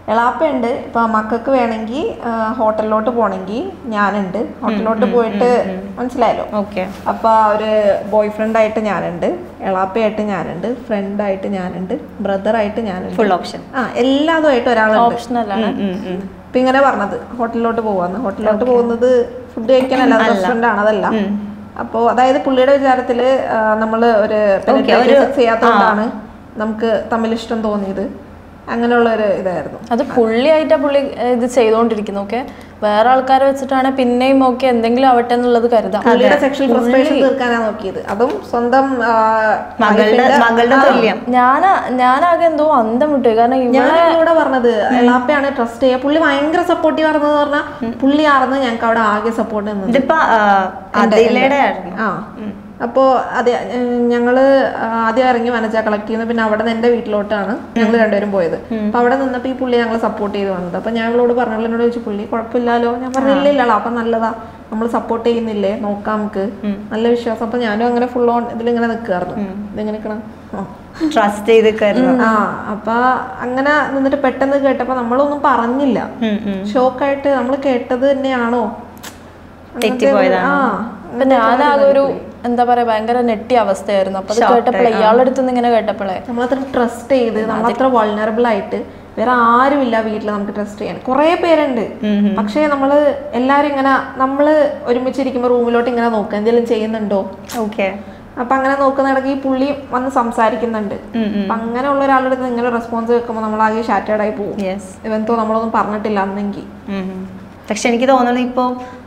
എളാപ്പയുണ്ട് ഇപ്പൊ മക്കൾക്ക് വേണമെങ്കിൽ ഹോട്ടലിലോട്ട് പോണെങ്കിൽ ഞാനുണ്ട് ഹോട്ടലിലോട്ട് പോയിട്ട് മനസ്സിലായല്ലോ ഓക്കെ അപ്പൊ ഒരു ബോയ് ഫ്രണ്ട് ആയിട്ട് ഞാനുണ്ട് എളാപ്പയായിട്ട് ഞാനുണ്ട് ഫ്രണ്ട് ആയിട്ട് ഞാനുണ്ട് ബ്രദർ ആയിട്ട് ഞാനുണ്ട് ഫുൾ ഓപ്ഷൻ ആ എല്ലാതുമായിട്ട് ഒരാളുണ്ട് ഓപ്ഷണൽ ആണ് ഇപ്പൊ ഇങ്ങനെ പറഞ്ഞത് ഹോട്ടലിലോട്ട് പോവാന്ന് ഹോട്ടലിലോട്ട് പോകുന്നത് ഫുഡ് കഴിക്കാനല്ല റെസ്റ്റോറന്റ് ആണ് അതല്ല അപ്പോ അതായത് പുള്ളിയുടെ വിചാരത്തില് ആ, നമ്മള് ഒരു penetrate sex ചെയ്യാത്തതുകൊണ്ടാണ് നമുക്ക് തമ്മിൽ ഇഷ്ടം തോന്നിയത് അങ്ങനെയുള്ള ഒരു ഇതായിരുന്നു അത് പുള്ളിയായിട്ടാ പുള്ളി ഏഹ്, ഇത് ചെയ്തുകൊണ്ടിരിക്കുന്നു ഓക്കെ വേറെ ആൾക്കാരെ വെച്ചിട്ടാണ് പിന്നെയും ഓക്കെ എന്തെങ്കിലും ആവട്ടെ എന്നുള്ളത് കരുതാം പുള്ളിയുടെ സെക്ഷൽ ഫ്രസ്ട്രേഷൻ തീർക്കാനാണ് നോക്കിയത് അതും സ്വന്തം ആ, മകളുടെ wife ന്റെ- മകളുടെ തുല്യം ഞാനാ ഞാനാകെ എന്തോ അന്തം വിട്ടു കാരണം ഇവ ഞാനാണ് ഇവിടെ പറഞ്ഞത് എളാപ്പയാണ് ട്രസ്റ്റ് ചെയ്യുക പുള്ളി ഭയങ്കര സപ്പോർട്ടീവ് ആണെന്ന് പറഞ്ഞാൽ പുള്ളി ആർന്ന് ഞങ്ങൾക്ക് അവിടെ ആകെ സപ്പോർട്ട് നിന്നത് ഇതിപ്പോ ആ, അതിലയുടെ ആയിരുന്നു ആ അപ്പോ അതെ ഏർ ഞങ്ങള് ആദ്യം ഇറങ്ങി വനജ കളക്ട് ചെയ്യുന്നത് പിന്നെ അവിടെ നിന്ന് എന്റെ വീട്ടിലോട്ടാണ് ഞങ്ങൾ രണ്ടുപേരും പോയത് അപ്പൊ അവിടെ നിന്നപ്പോ ഈ പുള്ളി ഞങ്ങളെ സപ്പോർട്ട് ചെയ്ത് വന്നത് അപ്പൊ ഞങ്ങളോട് പറഞ്ഞല്ലോ എന്നോട് ചോദിച്ചു പുള്ളി കുഴപ്പമില്ലല്ലോ ഞാൻ പറഞ്ഞില്ല ഇല്ലല്ലോ അപ്പൊ നല്ലതാ നമ്മൾ സപ്പോർട്ട് ചെയ്യുന്നില്ലേ നോക്കാം നമുക്ക് നല്ല വിശ്വാസം അപ്പൊ ഞാനും അങ്ങനെ ഫുൾ ഓൺ ഇതിലിങ്ങനെ നിൽക്കായിരുന്നു ഇതിങ്ങനെ നിൽക്കണം ആ ട്രസ്റ്റ് ചെയ്ത് കയറുന്നു ആ അപ്പൊ അങ്ങനെ നിന്നിട്ട് പെട്ടെന്ന് കേട്ടപ്പോ നമ്മളൊന്നും പറഞ്ഞില്ല ഷോക്കായിട്ട് നമ്മൾ കേട്ടത് തന്നെയാണോ തെറ്റിപ്പോയതാണോ? ആ അപ്പൊ ഞാനാകെ ഒരു എന്താ പറയാ ഭയങ്കര നെട്ടിയ അവസ്ഥയായിരുന്നു അപ്പൊ അത് കേട്ടപ്പോഴേ ഇയാളുടെ അടുത്ത് നിന്ന് ഇങ്ങനെ കേട്ടപ്പോഴേ നമ്മളത്ര ട്രസ്റ്റ് ചെയ്ത് നമ്മളത്ര വൾണറബിൾ ആയിട്ട് വേറെ ആരുമില്ല വീട്ടിൽ നമുക്ക് ട്രസ്റ്റ് ചെയ്യാൻ കുറേ പേരുണ്ട് പക്ഷേ നമ്മള് എല്ലാരും ഇങ്ങനെ നമ്മള് ഒരുമിച്ചിരിക്കുമ്പോ റൂമിലോട്ട് ഇങ്ങനെ നോക്കുക എന്തെങ്കിലും ചെയ്യുന്നുണ്ടോ ഓക്കെ അപ്പൊ അങ്ങനെ നോക്കുന്നിടയ്ക്ക് ഈ പുള്ളി വന്ന് സംസാരിക്കുന്നുണ്ട് അപ്പൊ അങ്ങനെയുള്ള ഒരാളുടെ അടുത്ത് ഇങ്ങനെ റെസ്പോൺസ് വെക്കുമ്പോൾ നമ്മൾ ആകെ ഷാറ്റേഡ് ആയി പോകും യെസ് ഇവന്തോ നമ്മളൊന്നും പറഞ്ഞിട്ടില്ല അന്നെങ്കിൽ പക്ഷെ എനിക്ക് തോന്നുന്നു ഇപ്പൊ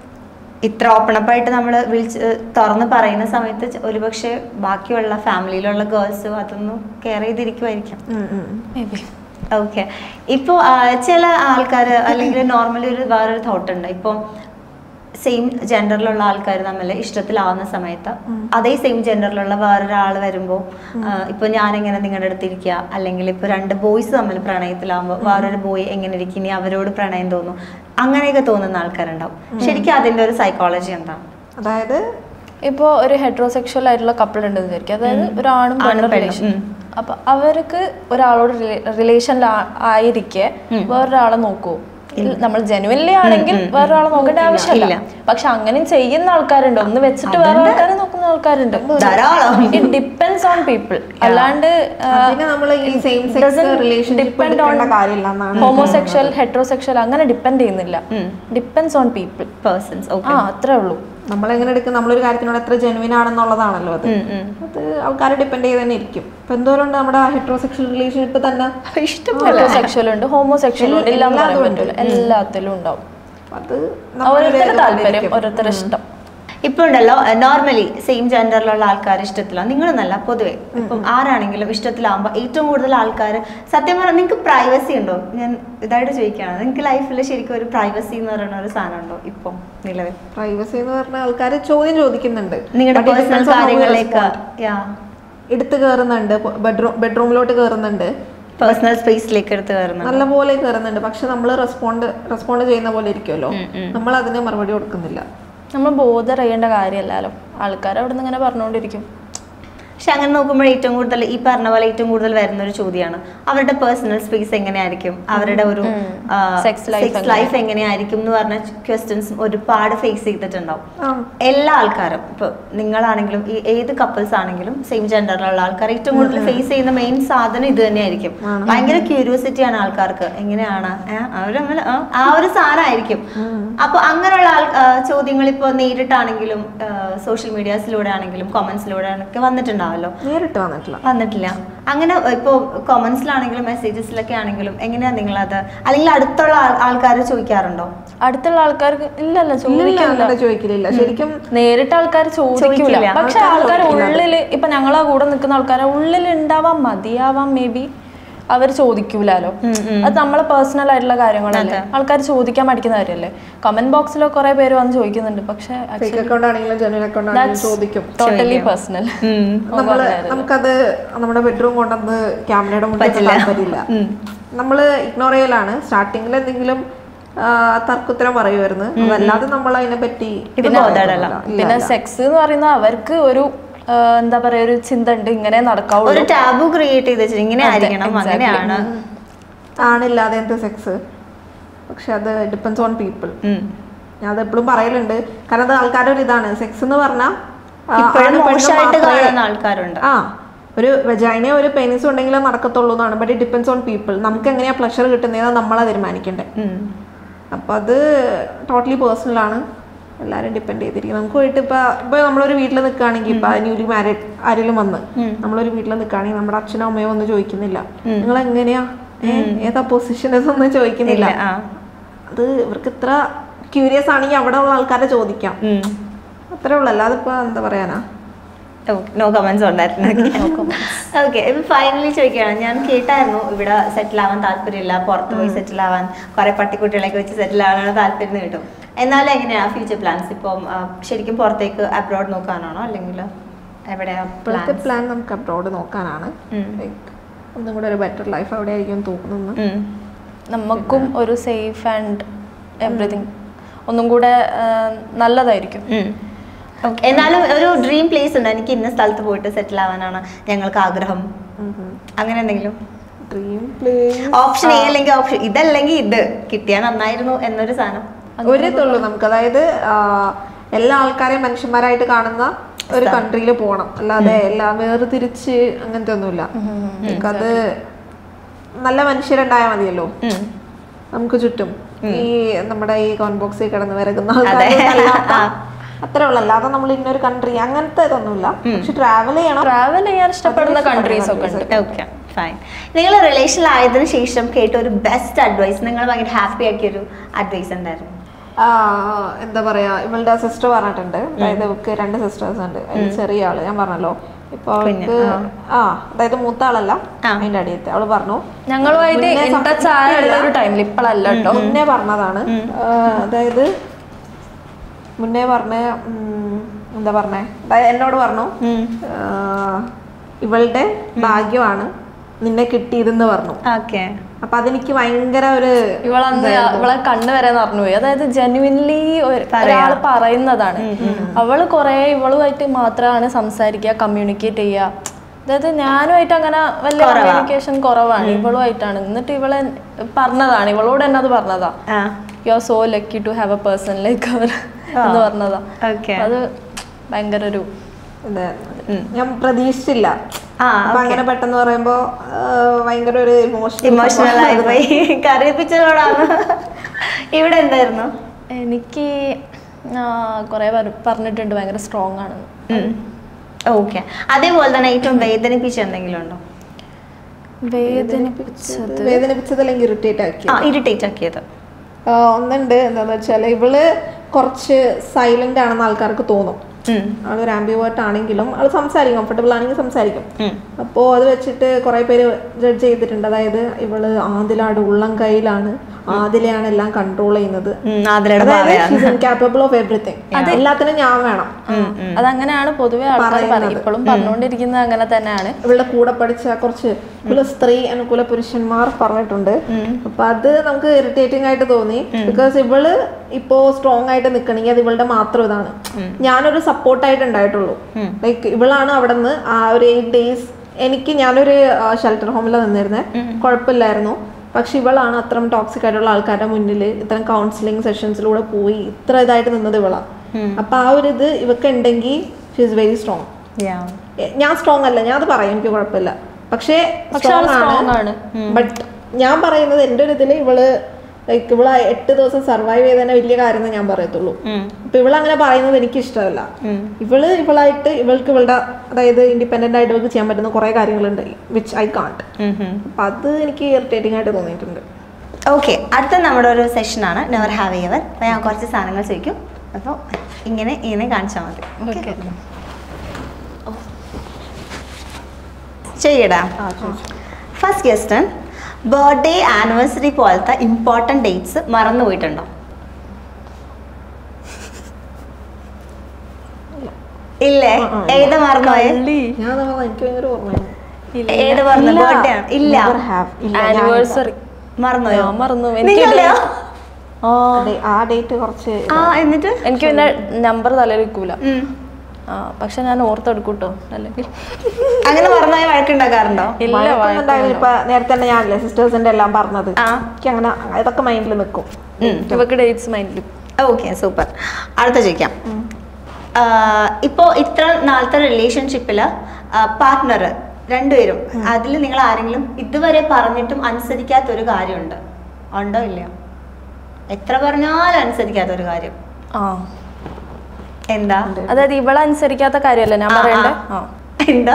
ഇത്ര ഓപ്പൺ അപ്പ് ആയിട്ട് നമ്മൾ വിളിച്ച് തുറന്ന് പറയുന്ന സമയത്ത് ച- ഒരുപക്ഷെ ബാക്കിയുള്ള ഫാമിലിയിലുള്ള ഗേൾസ് അതൊന്നും കെയർ ചെയ്തിരിക്കുമായിരിക്കും മേ ബി ഓക്കെ ഇപ്പോൾ ചില ആൾക്കാർ അല്ലെങ്കിൽ നോർമലി ഒരു വേറൊരു തോട്ട് ഉണ്ട് ഇപ്പോൾ സെയിം ജെൻഡറിലുള്ള ആൾക്കാർ തമ്മിൽ ഇഷ്ടത്തിലാവുന്ന സമയത്ത് അതേ സെയിം ജെൻഡറിലുള്ള വേറൊരാൾ വരുമ്പോൾ ഇപ്പൊ ഞാനെങ്ങനെ നിങ്ങളുടെ അടുത്തിരിക്കുക അല്ലെങ്കിൽ ഇപ്പൊ രണ്ട് ബോയ്സ് തമ്മിൽ പ്രണയത്തിലാവുമ്പോൾ വേറൊരു ബോയ് എങ്ങനെ ഇരിക്കും ഇനി അവരോട് പ്രണയം തോന്നും അങ്ങനെയൊക്കെ തോന്നുന്ന ആൾക്കാരുണ്ടാവും ശരിക്കും അതിന്റെ ഒരു സൈക്കോളജി എന്താണ് അതായത് ഇപ്പോ ഒരു ഹെട്രോസെക്ഷൽ ആയിട്ടുള്ള കപ്പിൾ ഉണ്ടെന്ന് വിചാരിക്കും അതായത് ഒരു ആണും പെണ്ണും റിലേഷൻ അപ്പൊ അവർക്ക് ഒരാളോട് റിലേഷനിൽ ആയിരിക്കെ വേറൊരാളെ നോക്കൂ നമ്മൾ ജെനുവൻലി ആണെങ്കിൽ വേറൊരാളെ നോക്കേണ്ട ആവശ്യമില്ല പക്ഷെ അങ്ങനെയും ചെയ്യുന്ന ആൾക്കാരുണ്ട് ഒന്ന് വെച്ചിട്ട് വേറെ ആൾക്കാരെ നോക്കുന്ന ആൾക്കാരുണ്ട് ധാരാളം ഇറ്റ് ഡിപ്പെൻസ് ഓൺ പീപ്പിൾ അല്ലാണ്ട് അതിന് നമ്മൾ ഈ സെയിം സെക്സ് റിലേഷൻഷിപ്പ് എടുക്കേണ്ട കാര്യമില്ല എന്നാണ് ഹോമോസെക്ഷൽ ഹെട്രോസെക്ഷൽ അങ്ങനെ ഡിപ്പെൻഡ് ചെയ്യുന്നില്ല depends on people persons okay ആ അത്രേ ഉള്ളൂ നമ്മൾ എങ്ങനെ എടുക്കും നമ്മളൊരു കാര്യത്തിനോട് എത്ര ജെനുവിൻ ആണെന്നുള്ളതാണല്ലോ അത് അത് ആൾക്കാരെ ഡിപ്പെൻഡ് ചെയ്ത് തന്നെ ഇരിക്കും ഇപ്പൊ എന്തോരം ഉണ്ട് നമ്മുടെ ഹെട്രോസെക്ഷൽ റിലേഷൻഷിപ്പ് തന്നെ ഇഷ്ടം ഹെട്രോസെക്ഷൽ ഉണ്ട് ഹോമോസെക്ഷൽ ഉണ്ട് എല്ലാം പറയാൻ പറ്റില്ല എല്ലാത്തിലും ഉണ്ടാവും അത് ഓരോരുത്തരുടെ താല്പര്യം ഓരോരുത്തരുടെ ഇഷ്ടം ഇപ്പൊ ഉണ്ടല്ലോ നോർമലി സെയിം ജെൻഡറിലുള്ള ആൾക്കാർ ഇഷ്ടത്തിലാണ് നിങ്ങളെന്നല്ല പൊതുവെ ഇപ്പം ആരാണെങ്കിലും ഇഷ്ടത്തിലാവുമ്പോൾ ഏറ്റവും കൂടുതൽ ആൾക്കാർ സത്യം പറഞ്ഞാൽ നിങ്ങൾക്ക് പ്രൈവസി ഉണ്ടോ ഞാൻ ഇതായിട്ട് ചോദിക്കുകയാണ് നിങ്ങൾക്ക് ലൈഫിൽ ശരിക്കും ഒരു പ്രൈവസി എന്ന് പറയുന്ന ഒരു സാധനം ഉണ്ടോ ഇപ്പം നിലവിൽ പ്രൈവസി എന്ന് പറഞ്ഞ ആൾക്കാർ ചോദ്യം ചോദിക്കുന്നുണ്ട് നിങ്ങളുടെ But it personal depends on how we കാര്യങ്ങളിലേക്ക് respond. യാ എടുത്ത് കയറുന്നുണ്ട് ബെഡ്റൂം ബെഡ്റൂമിലോട്ട് കയറുന്നുണ്ട് പേഴ്സണൽ സ്പേസിലേക്ക് എടുത്ത് കയറുന്നത് നല്ല പോലെ കയറുന്നുണ്ട് പക്ഷെ നമ്മൾ റെസ്പോണ്ട് റെസ്പോണ്ട് ചെയ്യുന്ന പോലെ ഇരിക്കുമല്ലോ നമ്മൾ അതിന് മറുപടി കൊടുക്കുന്നില്ല നമ്മൾ ബോധർ ചെയ്യേണ്ട കാര്യമല്ലല്ലോ ആൾക്കാർ അവിടെ നിന്ന് ഇങ്ങനെ പറഞ്ഞുകൊണ്ടിരിക്കും പക്ഷെ അങ്ങനെ നോക്കുമ്പോൾ ഏറ്റവും കൂടുതൽ ഈ പറഞ്ഞ പോലെ ഏറ്റവും കൂടുതൽ വരുന്ന ഒരു ചോദ്യമാണ് അവരുടെ പേഴ്സണൽ സ്പേസ് എങ്ങനെയായിരിക്കും അവരുടെ ഒരു Sex life സെക്സ് ലൈഫ് എങ്ങനെയായിരിക്കും എന്ന് പറഞ്ഞ ക്വസ്റ്റ്യൻസ് ഒരുപാട് ഫേസ് ചെയ്തിട്ടുണ്ടാവും ആ എല്ലാ ആൾക്കാരും ഇപ്പൊ നിങ്ങളാണെങ്കിലും ഈ ഏത് കപ്പിൾസ് ആണെങ്കിലും സെയിം ജെൻഡറിലുള്ള ആൾക്കാർ ഏറ്റവും കൂടുതൽ ഫേസ് ചെയ്യുന്ന മെയിൻ സാധനം ഇത് തന്നെയായിരിക്കും ഭയങ്കര ക്യൂരിയോസിറ്റി ആണ് ആൾക്കാർക്ക് എങ്ങനെയാണ് ഏ, അവര് തമ്മിൽ, ആ, ആ ഒരു സാധനമായിരിക്കും അപ്പൊ അങ്ങനെയുള്ള ആൾ ആ, ചോദ്യങ്ങൾ ഇപ്പൊ നേരിട്ടാണെങ്കിലും സോഷ്യൽ മീഡിയാസിലൂടെ ആണെങ്കിലും കൊമന്റ്സിലൂടെ ഒക്കെ വന്നിട്ടുണ്ടാവല്ലോ നേരിട്ട് വന്നിട്ടില്ല വന്നിട്ടില്ല അങ്ങനെ ഇപ്പോൾ കൊമന്റ്സിലാണെങ്കിലും മെസ്സേജസിലൊക്കെ ആണെങ്കിലും എങ്ങനെയാ നിങ്ങളത് അല്ലെങ്കിൽ അടുത്തുള്ള ആൾക്കാർ ചോദിക്കാറുണ്ടോ അടുത്തുള്ള ആൾക്കാർക്ക് ഇല്ലല്ല ഇല്ല ചോദിക്കില്ല അങ്ങനെ ചോദിക്കലില്ല ശരിക്കും നേരിട്ട് ആൾക്കാർ ചോദിക്കില്ല ചോദിക്കില്ല. പക്ഷെ ആൾക്കാർ ഉള്ളില് ഇപ്പൊ ഞങ്ങളെ കൂടെ നിൽക്കുന്ന ആൾക്കാരെ ഉള്ളിൽ ഉണ്ടാവാൻ മതിയാവാം മേ ബി അവർ ചോദിക്കൂലോ അത് നമ്മളെ പേഴ്സണൽ ആയിട്ടുള്ള കാര്യങ്ങളല്ലേ ആൾക്കാർ ചോദിക്കാൻ മടിക്കുന്ന കാര്യമല്ലേ കമന്റ് ബോക്സിലോ കുറെ പേര് വന്ന് ചോദിക്കുന്നുണ്ട് പക്ഷെ ഫേക്ക് അക്കൗണ്ട് ആണെങ്കിലും ജെനുവൻ അക്കൗണ്ട് ആണെങ്കിലും ചോദിക്കും ടോട്ടലി പേഴ്സണൽ നമ്മള് നമുക്കത് നമ്മുടെ ബെഡ്റൂം കൊണ്ടുവന്ന് ക്യാമറയുടെ മുന്നിൽ താല്പര്യമില്ല നമ്മള് ഇഗ്നോർ ചെയ്യലാണ് സ്റ്റാർട്ടിങ്ങിൽ എന്തെങ്കിലും ആ, തർക്കുത്തരം പറയുമായിരുന്നു അതല്ലാതെ നമ്മൾ അതിനെ പറ്റി ഇത് ബോധേടല്ല. പിന്നെ സെക്സ് എന്ന് പറയുന്നത് അവർക്ക് ഒരു ആ, എന്താ പറയാ ഒരു ചിന്ത ഉണ്ട് ഇങ്ങനെ നടക്കാവുള്ളൂ ഒരു ടാബു ക്രിയേറ്റ് ചെയ്ത് വെച്ചിട്ട് ഇങ്ങനെ ആയിരിക്കണം അങ്ങനെയാണ് ആണില്ലാതെ എന്ത് സെക്സ് പക്ഷെ അത് ഡിപ്പെൻസ് ഓൺ പീപ്പിൾ ഉം. ഞാൻ അത് എപ്പോഴും പറയലുണ്ട് കാരണം അത് ആൾക്കാരുടെ ഒരു ഇതാണ് സെക്സ് എന്ന് പറഞ്ഞാൽ ഇപ്പോഴും മോശമായിട്ട് കാണുന്ന ആൾക്കാരുണ്ട് ആ ഒരു വെജൈന ഒരു പെനിസും ഉണ്ടെങ്കിലേ നടക്കത്തുള്ളൂ എന്നാണ് but it depends on people നമുക്ക് എങ്ങനെയാ പ്ലഷർ കിട്ടുന്നത് നമ്മളാ തീരുമാനിക്കണ്ടേ ഉം. അപ്പോൾ അത് ടോട്ടലി പേഴ്സണലാണ് എല്ലാവരും ഡിപ്പെൻഡ് ചെയ്തിരിക്കും നമുക്ക് പോയിട്ട് ഇപ്പോൾ ഇപ്പോൾ നമ്മളൊരു വീട്ടിൽ നിൽക്കുകയാണെങ്കിൽ ഇപ്പോൾ ന്യൂലി മാരീഡ് ആരെങ്കിലും വന്ന് നമ്മളൊരു വീട്ടിൽ നിൽക്കുകയാണെങ്കിൽ നമ്മുടെ അച്ഛനോ അമ്മയോ ഒന്നും ചോദിക്കുന്നില്ല നിങ്ങൾ എങ്ങനെയാ ഏ, ഏതാ പൊസിഷൻ ഒന്നും ചോദിക്കുന്നില്ല ഇല്ല, ആ. അത് ഇവർക്ക് ഇത്ര ക്യൂരിയസ് ആണെങ്കിൽ അവിടെ ഉള്ള ആൾക്കാരെ ചോദിക്കാം ഉം. അത്രേ ഉള്ളൂ അല്ലാതെ ഇപ്പോൾ എന്താ പറയാനാ നോ കമന്റ്സ് ഉണ്ടായിരുന്നു ഓക്കെ ഇപ്പൊ ഫൈനലി ചോദിക്കുകയാണ് ഞാൻ കേട്ടായിരുന്നു ഇവിടെ സെറ്റിൽ ആവാൻ താല്പര്യമില്ല പുറത്ത് പോയി സെറ്റിൽ ആവാൻ കുറെ പട്ടിക്കുട്ടികളൊക്കെ വെച്ച് സെറ്റിൽ ആവാനാണ് താല്പര്യം എന്ന് കിട്ടും എന്നാലും എങ്ങനെയാ ഫ്യൂച്ചർ പ്ലാൻസ് ഇപ്പം ആ, ശരിക്കും പുറത്തേക്ക് അബ്രോഡ് നോക്കാനാണോ അല്ലെങ്കിൽ എവിടെയാ ഇപ്പോഴത്തെ പ്ലാൻസ് പ്ലാൻ നമുക്ക് അബ്രോഡ് നോക്കാനാണ് Like, ഒന്നും കൂടെ ഒരു ബെറ്റർ ലൈഫ് അവിടെ ആയിരിക്കും തോന്നുന്നു നമുക്കും ഒരു സേഫ് ആൻഡ് എവറിഥിങ് ഒന്നും കൂടെ ആ, നല്ലതായിരിക്കും ഓക്കെ എന്നാലും ഒരു ഡ്രീം പ്ലേസ് ഉണ്ട് എനിക്ക് ഇന്ന സ്ഥലത്ത് പോയിട്ട് സെറ്റിൽ ആവാനാണ് ഞങ്ങൾക്ക് ആഗ്രഹം അങ്ങനെ എന്തെങ്കിലും ഡ്രീം പ്ലേസ് ഓപ്ഷൻ എ അല്ലെങ്കിൽ ഓപ്ഷൻ ഇതല്ലെങ്കിൽ ഇത് കിട്ടിയാൽ നന്നായിരുന്നു എന്നൊരു സാധനം ഒരു ഇതുള്ളൂ നമുക്ക് അതായത് ആ, എല്ലാ ആൾക്കാരെയും മനുഷ്യന്മാരായിട്ട് കാണുന്ന ഒരു കൺട്രിയിൽ പോകണം അല്ലാതെ എല്ലാ വേർതിരിച്ച് അങ്ങനത്തെ ഒന്നുമില്ല നമുക്കത് നല്ല മനുഷ്യരുണ്ടായാൽ മതിയല്ലോ ഉം. നമുക്ക് ചുറ്റും ഈ നമ്മുടെ ഈ കോൺബോക്സിൽ കിടന്ന് വരകുന്ന അതെ. ആൾക്കാരല്ലാത്ത അത്രേ ഉള്ളൂ അല്ലാതെ നമ്മൾ ഇന്നൊരു കൺട്രി അങ്ങനത്തെ ഇതൊന്നുമില്ല പക്ഷെ ട്രാവൽ ചെയ്യണം ട്രാവൽ ചെയ്യാൻ ഇഷ്ടപ്പെടുന്ന കൺട്രീസ് ഒക്കെ ഉണ്ട് ഓക്കെ ഫൈൻ നിങ്ങൾ റിലേഷൻ ആയതിനു ശേഷം കേട്ട ഒരു ബെസ്റ്റ് അഡ്വൈസ് നിങ്ങൾ ഭയങ്കര ഹാപ്പി ആക്കിയ ഒരു അഡ്വൈസ് ഉണ്ടായിരുന്നു ആ, എന്താ പറയാ ഇവളുടെ സിസ്റ്റർ പറഞ്ഞിട്ടുണ്ട് അതായത് ഇവക്ക് രണ്ട് സിസ്റ്റേഴ്സ് ഉണ്ട് അതിൽ ചെറിയ ആള് ഞാൻ പറഞ്ഞല്ലോ ഇപ്പൊ അവൾക്ക് ആ അതായത് മൂത്ത ആളല്ല അതിന്റെ അടിയത്തെ അവള് പറഞ്ഞു ഞങ്ങളുമായിട്ട് മുന്നേ ഇൻ ടച്ച് ആയുള്ള ഒരു ടൈമിൽ ഇപ്പോഴല്ല കേട്ടോ മുന്നേ പറഞ്ഞതാണ് ആ, അതായത് മുന്നേ പറഞ്ഞ ഉം, എന്താ പറഞ്ഞേ അതായത് എന്നോട് പറഞ്ഞു ആ, ഇവളുടെ ഭാഗ്യമാണ് നിന്നെ കിട്ടിയതെന്ന് പറഞ്ഞു ഓക്കെ അപ്പൊ അതെനിക്ക് ഭയങ്കര ഒരു ഇവളന്ന് ഇവളെ കണ്ണു വരെ നിറഞ്ഞു പോയി അതായത് ജെന്യുവൻലി ഒരാൾ പറയുന്നതാണ് അവള് കൊറേ ഇവളുമായിട്ട് മാത്രമാണ് സംസാരിക്കുക കമ്മ്യൂണിക്കേറ്റ് ചെയ്യുക അതായത് ഞാനുമായിട്ട് അങ്ങനെ വലിയ കമ്മ്യൂണിക്കേഷൻ കുറവാണ് ഇവളുമായിട്ടാണ് എന്നിട്ട് ഇവളെ പറഞ്ഞതാണ് ഇവളോട് തന്നെ അത് പറഞ്ഞതാ ആ you are so lucky to have a person like അവർ എന്ന് പറഞ്ഞതാ ഓക്കെ അത് ഭയങ്കര ഒരു ഇത് ഞാൻ പ്രതീക്ഷിച്ചില്ല ആ അപ്പൊ അങ്ങനെ പെട്ടെന്ന് പറയുമ്പോ ആ, ഭയങ്കര ഒരു ഇമോഷണൽ ഇമോഷണൽ ആയി പോയി കരയിപ്പിച്ചതോടാണ് ഇവിടെ എന്തായിരുന്നു എനിക്ക് കുറെ പറഞ്ഞിട്ടുണ്ട് ഭയങ്കര സ്ട്രോങ് ആണെന്ന് ഓക്കെ അതേപോലെ തന്നെ ഏറ്റവും വേദനിപ്പിച്ച എന്തെങ്കിലും ഉണ്ടോ വേദനിപ്പിച്ചത് വേദനിപ്പിച്ചത് അല്ലെങ്കിൽ ഇറിറ്റേറ്റ് ആക്കി ആ ഇറിറ്റേറ്റ് ആക്കിയത് ആ, ഒന്നുണ്ട് എന്താന്ന് വെച്ചാൽ ഇവള് കുറച്ച് സൈലന്റ് ആണെന്ന് ആൾക്കാർക്ക് തോന്നും ഉം. ആളൊരു ആംബിവേർട്ട് ആണെങ്കിലും ആൾ സംസാരിക്കും കംഫർട്ടബിൾ ആണെങ്കിൽ സംസാരിക്കും ഉം. അപ്പോൾ അത് വെച്ചിട്ട് കുറെ പേര് ജഡ്ജ് ചെയ്തിട്ടുണ്ട് അതായത് ഇവള് ആദിലാട് ഉള്ളം കയ്യിലാണ് ആദിലെയാണ് എല്ലാം കൺട്രോൾ ചെയ്യുന്നത് ഉം, ആതിരയുടെ ഭാവയാണ് ഇൻകാപ്പബിൾ ഓഫ് എവറിത്തിങ് എല്ലാത്തിനും ഞാൻ വേണം അതങ്ങനെയാണ് പൊതുവെ ആൾക്കാർ പറയും ഇപ്പോഴും പറഞ്ഞുകൊണ്ടിരിക്കുന്നത് അങ്ങനെ തന്നെയാണ് ഇവളുടെ കൂടെ പഠിച്ച കുറച്ച് കുല സ്ത്രീ അനുകൂല പുരുഷന്മാർ പറഞ്ഞിട്ടുണ്ട് അപ്പൊ അത് നമുക്ക് ഇറിറ്റേറ്റിംഗ് ആയിട്ട് തോന്നി ബിക്കോസ് ഇവള് ഇപ്പോ സ്ട്രോങ് ആയിട്ട് നിൽക്കണമെങ്കിൽ അത് ഇവളുടെ മാത്രം ഇതാണ് ഞാനൊരു സപ്പോർട്ടായിട്ട് ഉണ്ടായിട്ടുള്ളൂ ലൈക്ക് ഇവളാണ് അവിടെ നിന്ന് ആ ഒരു എയ്റ്റ് ഡേയ്സ് എനിക്ക് ഞാനൊരു ഷെൽട്ടർ ഹോമിലാണ് നിന്നിരുന്നത് കുഴപ്പമില്ലായിരുന്നു പക്ഷെ ഇവളാണ് അത്രയും ടോക്സിക് ആയിട്ടുള്ള ആൾക്കാരുടെ മുന്നിൽ ഇത്തരം കൗൺസിലിംഗ് സെഷൻസിലൂടെ പോയി ഇത്ര ഇതായിട്ട് നിന്നത് ഇവളാ അപ്പൊ ആ ഒരു ഇത് ഇവക്ക് ഉണ്ടെങ്കിൽ she is very strong Yeah. എ- ഞാൻ സ്ട്രോങ് അല്ല ഞാൻ അത് പറയും എനിക്ക് കുഴപ്പമില്ല പക്ഷേ ആള് strong സ്ട്രോങ് ആണ്. ആണ് ബട്ട് ഞാൻ പറയുന്നത് എൻ്റെ ഒരു ഇതില് ഇവള് ലൈക്ക് ഇവള് എട്ട് ദിവസം സർവൈവ് ചെയ്തതന്നെ വലിയ കാര്യം എന്ന് ഞാൻ പറയത്തുള്ളൂ ഉം. അപ്പൊ ഇവള് അങ്ങനെ പറയുന്നത് എനിക്ക് ഇഷ്ടമല്ല ഇവള് ഇവളായിട്ട് ഇവൾക്ക് ഇവളുടെ അതായത് ഇൻഡിപെൻഡന്റ് ആയിട്ട് ഇവൾക്ക് ചെയ്യാൻ പറ്റുന്ന കുറെ കാര്യങ്ങളുണ്ട് വിച്ച് ഐ കാണ്ട് ഉം ഉം. അപ്പൊ അത് എനിക്ക് ഇറിറ്റേറ്റിംഗ് ആയിട്ട് തോന്നിയിട്ടുണ്ട് ഓക്കെ അടുത്ത നമ്മുടെ ഒരു സെഷനാണ് നെവർ ഹാവ് എവർ അപ്പോൾ ഞാൻ കുറച്ച് സാധനങ്ങൾ ചോദിക്കും അപ്പോൾ ഇങ്ങനെ ഇങ്ങനെ കാണിച്ചാൽ മതി ഓക്കെ ചെയ്യടാ ആ ചോദിച്ചു ഫസ്റ്റ് ക്വസ്റ്റൻ ബർത്ത്ഡേ ആനിവേഴ്സറി പോലത്തെ ഇമ്പോർട്ടൻറ്റ് ഡേറ്റ്സ് മറന്നു പോയിട്ടുണ്ടോ ഇല്ലേ ഏത് മറന്നുപോയെ ഞാൻ അത് പറഞ്ഞത് എനിക്ക് ഭയങ്കര ഓർമ്മയാണ് ഏത് പറഞ്ഞു ബർത്ത്ഡേ ആണ് ഇല്ല Never have. ഇല്ല, ഞാനില്ല. ആനിവേഴ്സറി മറന്നുപോയോ ഞാൻ മറന്നു എനിക്ക് നിങ്ങളെയോ? ആ ഡേ- ആ ഡേറ്റ് കുറച്ച് ആ എന്നിട്ട് എനിക്ക് പിന്നെ നമ്പർ തലയിൽ വെക്കൂല ഉം. ആ പക്ഷെ ഞാൻ ഓർത്തെടുക്കൂട്ടോ അല്ലെങ്കിൽ അങ്ങനെ പറഞ്ഞാൽ വഴക്കുണ്ടാക്കാറുണ്ടോ ഇല്ല വഴക്കൊന്നുണ്ടായില്ല ഇപ്പൊ നേരത്തെ തന്നെ ഞാനല്ലേ സിസ്റ്റേഴ്സിന്റെ എല്ലാം പറഞ്ഞത് ആ. എനിക്ക് അങ്ങനെ ഇതൊക്കെ മൈൻഡിൽ നിൽക്കും ഇവക്ക് ഡേറ്റ്സ് മൈൻഡിൽ ഓക്കെ സൂപ്പർ അടുത്ത ചോദിക്കാം ഇപ്പോൾ ഇത്ര നാളത്തെ റിലേഷൻഷിപ്പിൽ പാർട്ട്ണർ രണ്ടുപേരും അതിൽ നിങ്ങൾ ആരെങ്കിലും ഇതുവരെ പറഞ്ഞിട്ടും അനുസരിക്കാത്ത ഒരു കാര്യമുണ്ട് ഉണ്ടോ ഇല്ലയോ എത്ര പറഞ്ഞാലും അനുസരിക്കാത്ത ഒരു കാര്യം ആ എന്താ അതായത് ഇവളെ അനുസരിക്കാത്ത കാര്യമല്ല ഞാൻ ആ, ആ. പറയണ്ടേ ആ എന്താ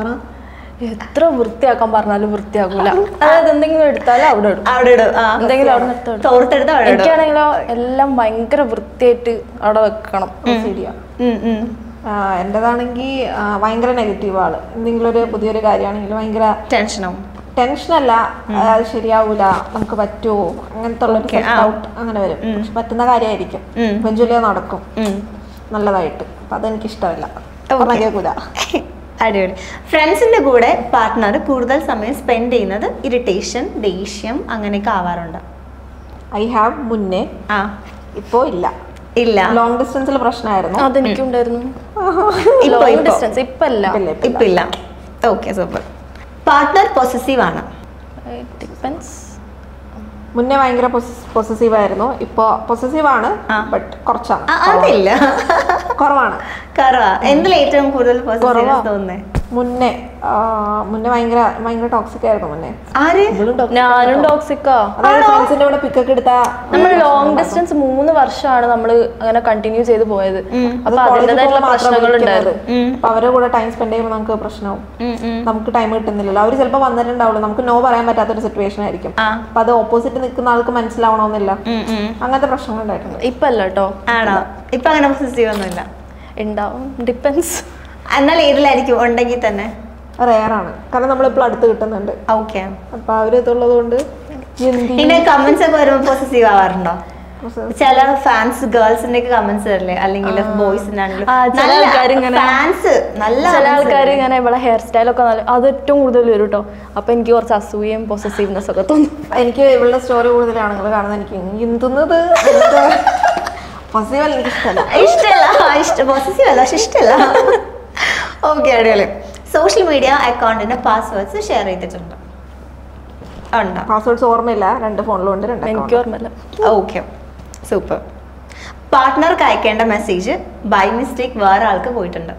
എത്ര വൃത്തിയാക്കാൻ പറഞ്ഞാലും വൃത്തിയാക്കൂല അതായത് എന്തെങ്കിലും എടുത്താലും അവിടെ ഇടും അവിടെ ഇടും ആ. എന്തെങ്കിലും അവിടെ നിർത്തി ഇടും. തോർത്തെടുത്ത് അവിടെ ഇടും എനിക്കാണെങ്കിലോ എല്ലാം ഭയങ്കര വൃത്തിയായിട്ട് അവിടെ വെക്കണം ശരിയാ ഉം, ഉം. എൻ്റെതാണെങ്കിൽ ഭയങ്കര നെഗറ്റീവ് ആള് എന്തെങ്കിലും ഒരു പുതിയൊരു കാര്യമാണെങ്കിൽ ഭയങ്കര ടെൻഷനോ ടെൻഷനല്ല അത് ശരിയാവൂല നമുക്ക് പറ്റുമോ അങ്ങനത്തെ ഉള്ള Okay, ആ. ഡൗട്ട് അങ്ങനെ വരും പക്ഷെ പറ്റുന്ന കാര്യമായിരിക്കും ഉം. വെഞ്ചുലിയ നടക്കും ഉം. നല്ലതായിട്ട് അപ്പൊ അതെനിക്ക് ഇഷ്ടമല്ല Okay. പറഞ്ഞാ കേൾക്കൂല അടിപൊളി ഫ്രണ്ട്സിന്റെ കൂടെ പാർട്ട്ണർ കൂടുതൽ സമയം സ്പെൻഡ് ചെയ്യുന്നത് ഇറിറ്റേഷൻ ദേഷ്യം അങ്ങനെയൊക്കെ ആവാറുണ്ട് ഐ ഹാവ് മുന്നേ ആ ഇപ്പോ ഇല്ല ഇല്ല ലോങ് ഡിസ്റ്റൻസിൽ പ്രശ്നമായിരുന്നു അതെനിക്കുണ്ടായിരുന്നു ഇപ്പൊ ലോങ് ഇപ്പൊ ഡിസ്റ്റൻസ് ഇപ്പല്ല ഇപ്പില്ല, ഇപ്പില്ല. ഇപ്പൊ ഇല്ല ഓക്കെ സൂപ്പർ പാർട്ട്ണർ പൊസസീവ് ആണ് ഡിപ്പെൻസ് മുന്നേ ഭയങ്കര പൊസസീവ് ആയിരുന്നു ഇപ്പൊ പൊസസീവ് ആണ് ആ. ബട്ട് കുറച്ചാണ് ആ, അതില്ല കുറവാണ് കറവാ എന്തിൽ ഏറ്റവും കൂടുതൽ പൊസസീവ് കുറവാ. തോന്നുന്നേ മുന്നേ ആ, മുന്നേ ഭയങ്കര ഭയങ്കര ടോക്സിക് ആയിരുന്നു മുന്നേ ആര് ഞാനും ടോക്സിക്കാ അതായത് ഫ്രണ്ട്സിന്റെ കൂടെ പിക്കൊക്കെ എടുത്താ നമ്മൾ ലോങ് ഡിസ്റ്റൻസ് മൂന്ന് വർഷമാണ് നമ്മൾ അങ്ങനെ കണ്ടിന്യൂ ചെയ്ത് പോയത് അത് അപ്പൊ കോളേജിൽ അതിൻ്റെതായിട്ടുള്ള പോകുമ്പോൾ മാത്രം പ്രശ്നങ്ങൾ വിളിക്കുന്നത്. ഉണ്ടായിരുന്നു അപ്പൊ അവരുടെ കൂടെ ടൈം സ്പെൻഡ് ചെയ്യുമ്പോൾ നമുക്ക് പ്രശ്നവും നമുക്ക് ടൈം കിട്ടുന്നില്ലല്ലോ അവർ ചിലപ്പോൾ വന്നിട്ടുണ്ടാവുള്ളൂ നമുക്ക് നോ പറയാൻ പറ്റാത്തൊരു സിറ്റുവേഷൻ ആയിരിക്കും ആ. അപ്പൊ അത് ഓപ്പോസിറ്റ് നിൽക്കുന്ന ആൾക്ക് മനസ്സിലാവണമെന്നില്ല ഉം, ഉം. അങ്ങനത്തെ പ്രശ്നങ്ങൾ ഉണ്ടായിട്ടുണ്ട് ഇപ്പല്ല കേട്ടോ ആണോ ഇപ്പൊ അങ്ങനെ പൊസസീവ് ഒന്നുമില്ല ഉണ്ടാവും ഡിപ്പെൻസ് എന്നാൽ ഏതിലായിരിക്കും ഉണ്ടെങ്കിൽ തന്നെ റെയർ ആണ് കാരണം നമ്മളിപ്പോൾ അടുത്ത് കിട്ടുന്നുണ്ട് ഓക്കെ അപ്പൊ അവര് ഇതുള്ളത് കൊണ്ട് എന്ത് പിന്നെ കമന്റ്സ് ഒക്കെ വരുമ്പോൾ പൊസസീവ് ആവാറുണ്ടോ ചില ഫാൻസ് ഗേൾസിന്റെ ഒക്കെ കമന്റ്സ് വരില്ലേ അല്ലെങ്കിൽ ബോയ്സിനാണെങ്കിലും ആ, ചില ആൾക്കാര് ഇങ്ങനെ- ഫാൻസ് നല്ല ചില comments ആൾക്കാർ വരും. ഇങ്ങനെ ഇവിടെ ഹെയർ സ്റ്റൈലൊക്കെ നല്ല അത് ഏറ്റവും കൂടുതൽ വരും കേട്ടോ അപ്പൊ എനിക്ക് കുറച്ച് അസൂയയും പൊസസീവ്നെസ് ഒക്കെ തോന്നും എനിക്ക് ഇവളുടെ സ്റ്റോറി കൂടുതലാണ് നിങ്ങൾ കാണുന്നത് എനിക്ക് എന്തുന്നത് പോസിബിൾ എനിക്ക് ഇഷ്ടമല്ല ഇഷ്ടമല്ല ഇഷ്ട പോസിറ്റീവ് അല്ല പക്ഷെ ഇഷ്ടമല്ല ഓക്കെ അടിപൊളി സോഷ്യൽ മീഡിയ അക്കൗണ്ടിന്റെ പാസ്വേഡ്സ് ഷെയർ ചെയ്തിട്ടുണ്ട് ഉണ്ടോ പാസ്വേഡ്സ് ഓർമ്മയില്ല രണ്ട് ഫോണിലും ഉണ്ട് രണ്ട് എനിക്ക് account. ഓർമ്മയില്ല ഓക്കെ സൂപ്പർ പാർട്ട്ണർക്ക് അയക്കേണ്ട മെസ്സേജ് ബൈ മിസ്റ്റേക്ക് വേറെ ആൾക്ക് പോയിട്ടുണ്ട്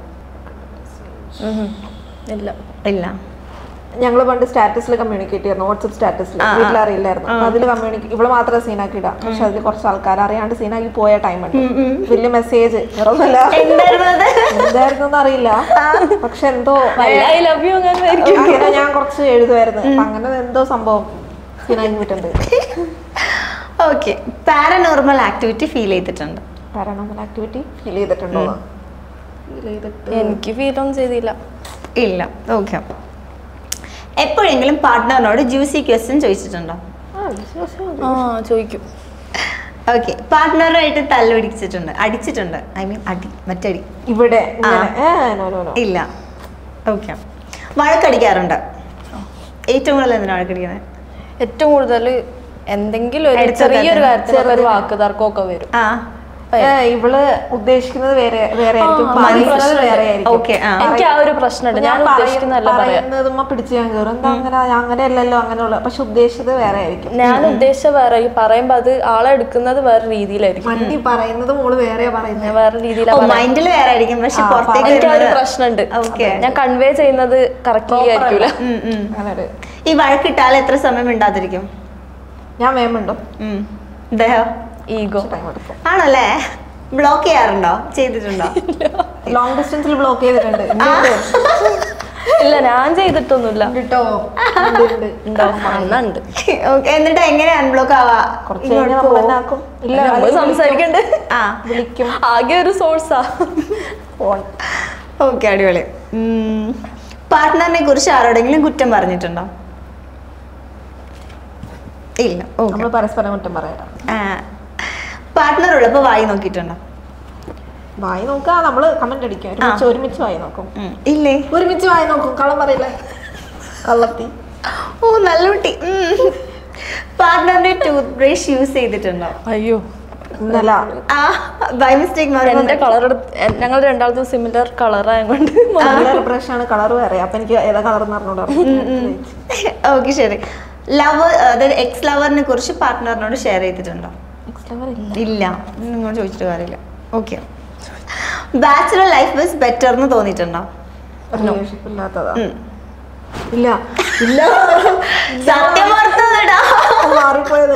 ഉം. ഇല്ല ഇല്ല ഞങ്ങൾ പണ്ട് സ്റ്റാറ്റസിൽ കമ്മ്യൂണിക്കേറ്റ് ചെയ്യുന്നു വാട്സപ്പ് സ്റ്റാറ്റസിൽ ആ, ആ. വീട്ടിൽ അറിയില്ലായിരുന്നു അപ്പൊ അതിൽ കമ്മ്യൂണിക്കേറ്റ് ഇവിടെ മാത്രമേ സീനാക്കി ഇടാം പക്ഷെ അതിൽ കുറച്ച് ആൾക്കാർ അറിയാണ്ട് സീനാക്കി പോയ ടൈം ഉണ്ട് വലിയ മെസ്സേജ് വേറൊന്നുമില്ല എന്തായിരുന്നു അത് എന്തായിരുന്നു അറിയില്ല പക്ഷെ എന്തോ ഐ ലവ് യു അങ്ങനെ ആയിരിക്കും. അങ്ങനെ ഞാൻ കുറച്ച് എഴുതുമായിരുന്നു അപ്പൊ അങ്ങനെ എന്തോ സംഭവം സീനാക്കി പോയിട്ടുണ്ട് ഓക്കെ പാരനോർമൽ ആക്ടിവിറ്റി ഫീൽ ചെയ്തിട്ടുണ്ട് പാരാനോമൽ ആക്ടിവിറ്റി ഫീൽ ചെയ്തിട്ടുണ്ടോ ഫീൽ ചെയ്തിട്ട് എനിക്ക് ഫീൽ ഒന്നും ചെയ്തില്ല ഇല്ല ഓക്കെ എപ്പോഴെങ്കിലും പാർട്ട്ണറിനോട് ജ്യൂസി ക്വസ്റ്റ്യൻ ചോദിച്ചിട്ടുണ്ടോ ആ, വിശ്വാസം. ആ ചോദിക്കും ഓക്കെ പാർട്ട്ണറായിട്ട് തല്ല് പിടിച്ചിട്ടുണ്ട് അടിച്ചിട്ടുണ്ട് ഐ മീൻ അടി മറ്റടി ഇവിടെ ഇങ്ങനെ. ഏ, no, no, no. ഇല്ല ഓക്കെ വഴക്കടിക്കാറുണ്ട് ഏറ്റവും കൂടുതൽ എന്തിനാ വഴക്കടിക്കുന്നത് ഏറ്റവും കൂടുതൽ എന്തെങ്കിലും ഒരു എടുത്ത ചെറിയൊരു കഥ. കാര്യത്തിലൊക്കെ ഒരു വാക്ക് തർക്കമൊക്കെ വരും ആ ഏ, ഇവള് ഉദ്ദേശിക്കുന്നത് വേറെ വേറെ ആയിരിക്കും ആ, പറയുന്നത് പ്രശ്നമുണ്ട്. വേറെ ആയിരിക്കും ഓക്കെ ആ എനിക്ക് ആ ഒരു പ്രശ്നമുണ്ട് ഞാൻ പറയ- ഉദ്ദേശിക്കുന്നതല്ല പറയാം പറയുന്നതുമ്മ പിടിച്ച് ഞാൻ കയറും എന്താ അങ്ങനെ അങ്ങനെ അല്ലല്ലോ അങ്ങനെയുള്ള പക്ഷെ ഉദ്ദേശിച്ചത് വേറെ ആയിരിക്കും ഞാൻ ഉദ്ദേശിച്ച വേറെ ഈ പറയുമ്പോ അത് ആളെ എടുക്കുന്നത് വേറെ രീതിയിലായിരിക്കും വണ്ടി പറയുന്നത് മോള് വേറെയാ പറയുന്നത് ഞാൻ വേറെ രീതിയിലാണ് പറയാ. മൈൻഡിൽ വേറെ ആയിരിക്കും പക്ഷെ ആ, പുറത്തേക്ക് എനിക്ക് ആ ഒരു വരുന്നത് പ്രശ്നമുണ്ട് ഓക്കെ ഞാൻ കൺവേ ചെയ്യുന്നത് കറക്റ്റ്ലി ആയിരിക്കൂല ഉം, ഉം. അങ്ങനെ ഒരു ഈ വഴക്കിട്ടാൽ എത്ര സമയം മിണ്ടാതിരിക്കും ഞാൻ വേമുണ്ടോ ഉം. ദേഹോ ഈഗോ ടൈം എടുക്കും ആണല്ലേ ബ്ലോക്ക് ചെയ്യാറുണ്ടോ ചെയ്തിട്ടുണ്ടോ ലോങ് ഡിസ്റ്റൻസിൽ ബ്ലോക്ക് ചെയ്തിട്ടുണ്ട് ഉണ്ട്, ഇല്ല ഞാൻ ചെയ്തിട്ടൊന്നുമില്ല ഉണ്ട് കേട്ടോ ഉണ്ട്, ഉണ്ട്. ഉണ്ടോ അന്നുണ്ട് Okay, എന്നിട്ട് എങ്ങനെ അൺബ്ലോക്ക് ആവാ കുറച്ച് കഴിഞ്ഞ് നമ്മൾ തന്നെ ആക്കും ഇല്ല നമ്മൾ അല്ലെങ്കിൽ സംസാരിക്കണ്ടേ ആ വിളിക്കും ആകെ ഒരു സോഴ്സാ ഫോൺ ഓക്കെ അടിപൊളി പാർട്ട്ണറിനെ കുറിച്ച് ആരോടെങ്കിലും കുറ്റം പറഞ്ഞിട്ടുണ്ടോ ഇല്ല ഓക്കെ നമ്മൾ പരസ്പരം കുറ്റം പറയാം പാർട്ട്ണർ ഉള്ളപ്പോ വായി നോക്കിയിട്ടുണ്ടോ വായി നോക്കുക നമ്മള് കമന്റ് അടിക്കും ഒരുമിച്ച് ഒരുമിച്ച് വായി നോക്കും ഉം. ഇല്ലേ ഒരുമിച്ച് വായി നോക്കും കള്ളം പറയില്ല കള്ളത്തി ഓ നല്ല കുട്ടി പാർട്ട്ണറിന്റെ ടൂത്ത് ബ്രഷ് യൂസ് ചെയ്തിട്ടുണ്ടോ അയ്യോ ഇന്നലെ ആ ബൈ മിസ്റ്റേക്ക് എന്റെ കളർ ഞങ്ങൾ രണ്ടാമത്തെ സിമിലർ കളറായതുകൊണ്ട് കളർ ബ്രഷ് ആണ് കളർ വേറെ അപ്പൊ എനിക്ക് ഏതാ കളർ എന്ന് അറിഞ്ഞൂടാ ഓക്കെ ശരി ലവ് അതായത് എക്സ് ലവറിനെ കുറിച്ച് പാർട്ട്ണറിനോട് ഷെയർ ചെയ്തിട്ടുണ്ടോ ഇല്ല നിങ്ങൾ ചോദിച്ചിട്ട് കാര്യമില്ല okay bachelor life was better എന്ന് തോന്നിയിട്ടുണ്ടോ റിലേഷൻഷിപ്പ് ഇല്ലാത്തതാ ഉം. ഇല്ല ഇല്ല സത്യം ഓർത്തതെടാ മാറിപ്പോയത്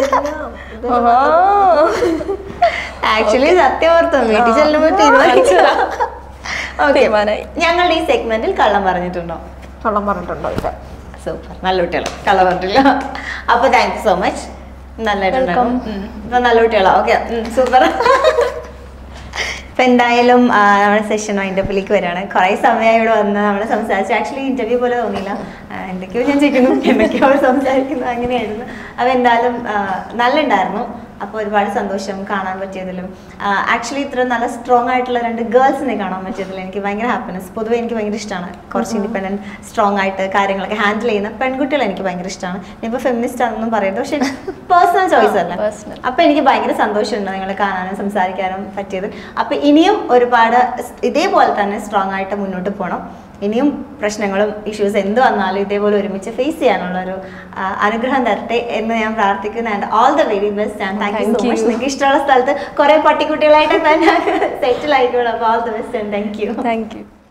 ആക്ച്വലി സത്യം ഓർത്തു വീട്ടിൽ ചെല്ലുമ്പോൾ തീരുമാനിച്ചു ഓക്കെ തീരുമാനായി. ഞങ്ങളുടെ ഈ സെഗ്മെന്റിൽ കള്ളം പറഞ്ഞിട്ടുണ്ടോ കള്ളം പറഞ്ഞിട്ടുണ്ടോ ഇല്ല സൂപ്പർ നല്ല കുട്ടികളാ കള്ളം പറഞ്ഞില്ല അപ്പൊ താങ്ക് യു സോ മച്ച് നല്ലതായിട്ടുണ്ടായിരുന്നു ഉം. ഇപ്പൊ നല്ല കുട്ടികളാ ഓക്കെ സൂപ്പർ ഇപ്പൊ എന്തായാലും ആ, നമ്മുടെ സെഷൻ വൈൻഡപ്പിലേക്ക് വരികയാണ് കുറെ സമയമായി ഇവിടെ വന്ന് നമ്മൾ സംസാരിച്ചു ആക്ച്വലി ഇന്റർവ്യൂ പോലെ തോന്നിയില്ല ആ, എന്തൊക്കെയോ ഞാൻ ചെയ്യുന്നു എന്തൊക്കെയോ അവർ സംസാരിക്കുന്നു അങ്ങനെയായിരുന്നു അപ്പൊ എന്തായാലും ആ, നല്ല ഉണ്ടായിരുന്നു അപ്പോൾ ഒരുപാട് സന്തോഷം കാണാൻ പറ്റിയതിലും ആക്ച്വലി ഇത്ര നല്ല സ്ട്രോങ് ആയിട്ടുള്ള രണ്ട് ഗേൾസിനെ കാണാൻ പറ്റിയതിൽ എനിക്ക് ഭയങ്കര ഹാപ്പിനെസ് പൊതുവെ എനിക്ക് ഭയങ്കര ഇഷ്ടമാണ് കുറച്ച് ഇൻഡിപെൻഡൻറ്റ് സ്ട്രോങ് ആയിട്ട് കാര്യങ്ങളൊക്കെ ഹാൻഡിൽ ചെയ്യുന്ന പെൺകുട്ടികൾ എനിക്ക് ഭയങ്കര ഇഷ്ടമാണ് ഇപ്പോൾ ഫെമിനിസ്റ്റ് ആണെന്നും പറയരുത് പക്ഷേ പേഴ്സണൽ ചോയ്സ് അല്ല Personal. അപ്പൊ എനിക്ക് ഭയങ്കര സന്തോഷമുണ്ട് നിങ്ങളെ കാണാനും സംസാരിക്കാനും പറ്റിയത് അപ്പൊ ഇനിയും ഒരുപാട് സ് ഇതേപോലെ തന്നെ സ്ട്രോങ് ആയിട്ട് മുന്നോട്ട് പോകണം ഇനിയും പ്രശ്നങ്ങളും ഇഷ്യൂസ് എന്ത് വന്നാലും ഇതേപോലെ ഒരുമിച്ച് ഫേസ് ചെയ്യാനുള്ള ഒരു ആ, അനുഗ്രഹം തരട്ടെ എന്ന് ഞാൻ പ്രാർത്ഥിക്കുന്നു and all the very best and thank you so Thank you. Much നിങ്ങൾക്ക് ഇഷ്ടമുള്ള സ്ഥലത്ത് കുറെ പട്ടിക്കുട്ടികളായിട്ട് തന്നെ സെറ്റിൽ ആയിക്കോളും അപ്പോൾ all the best and thank you thank U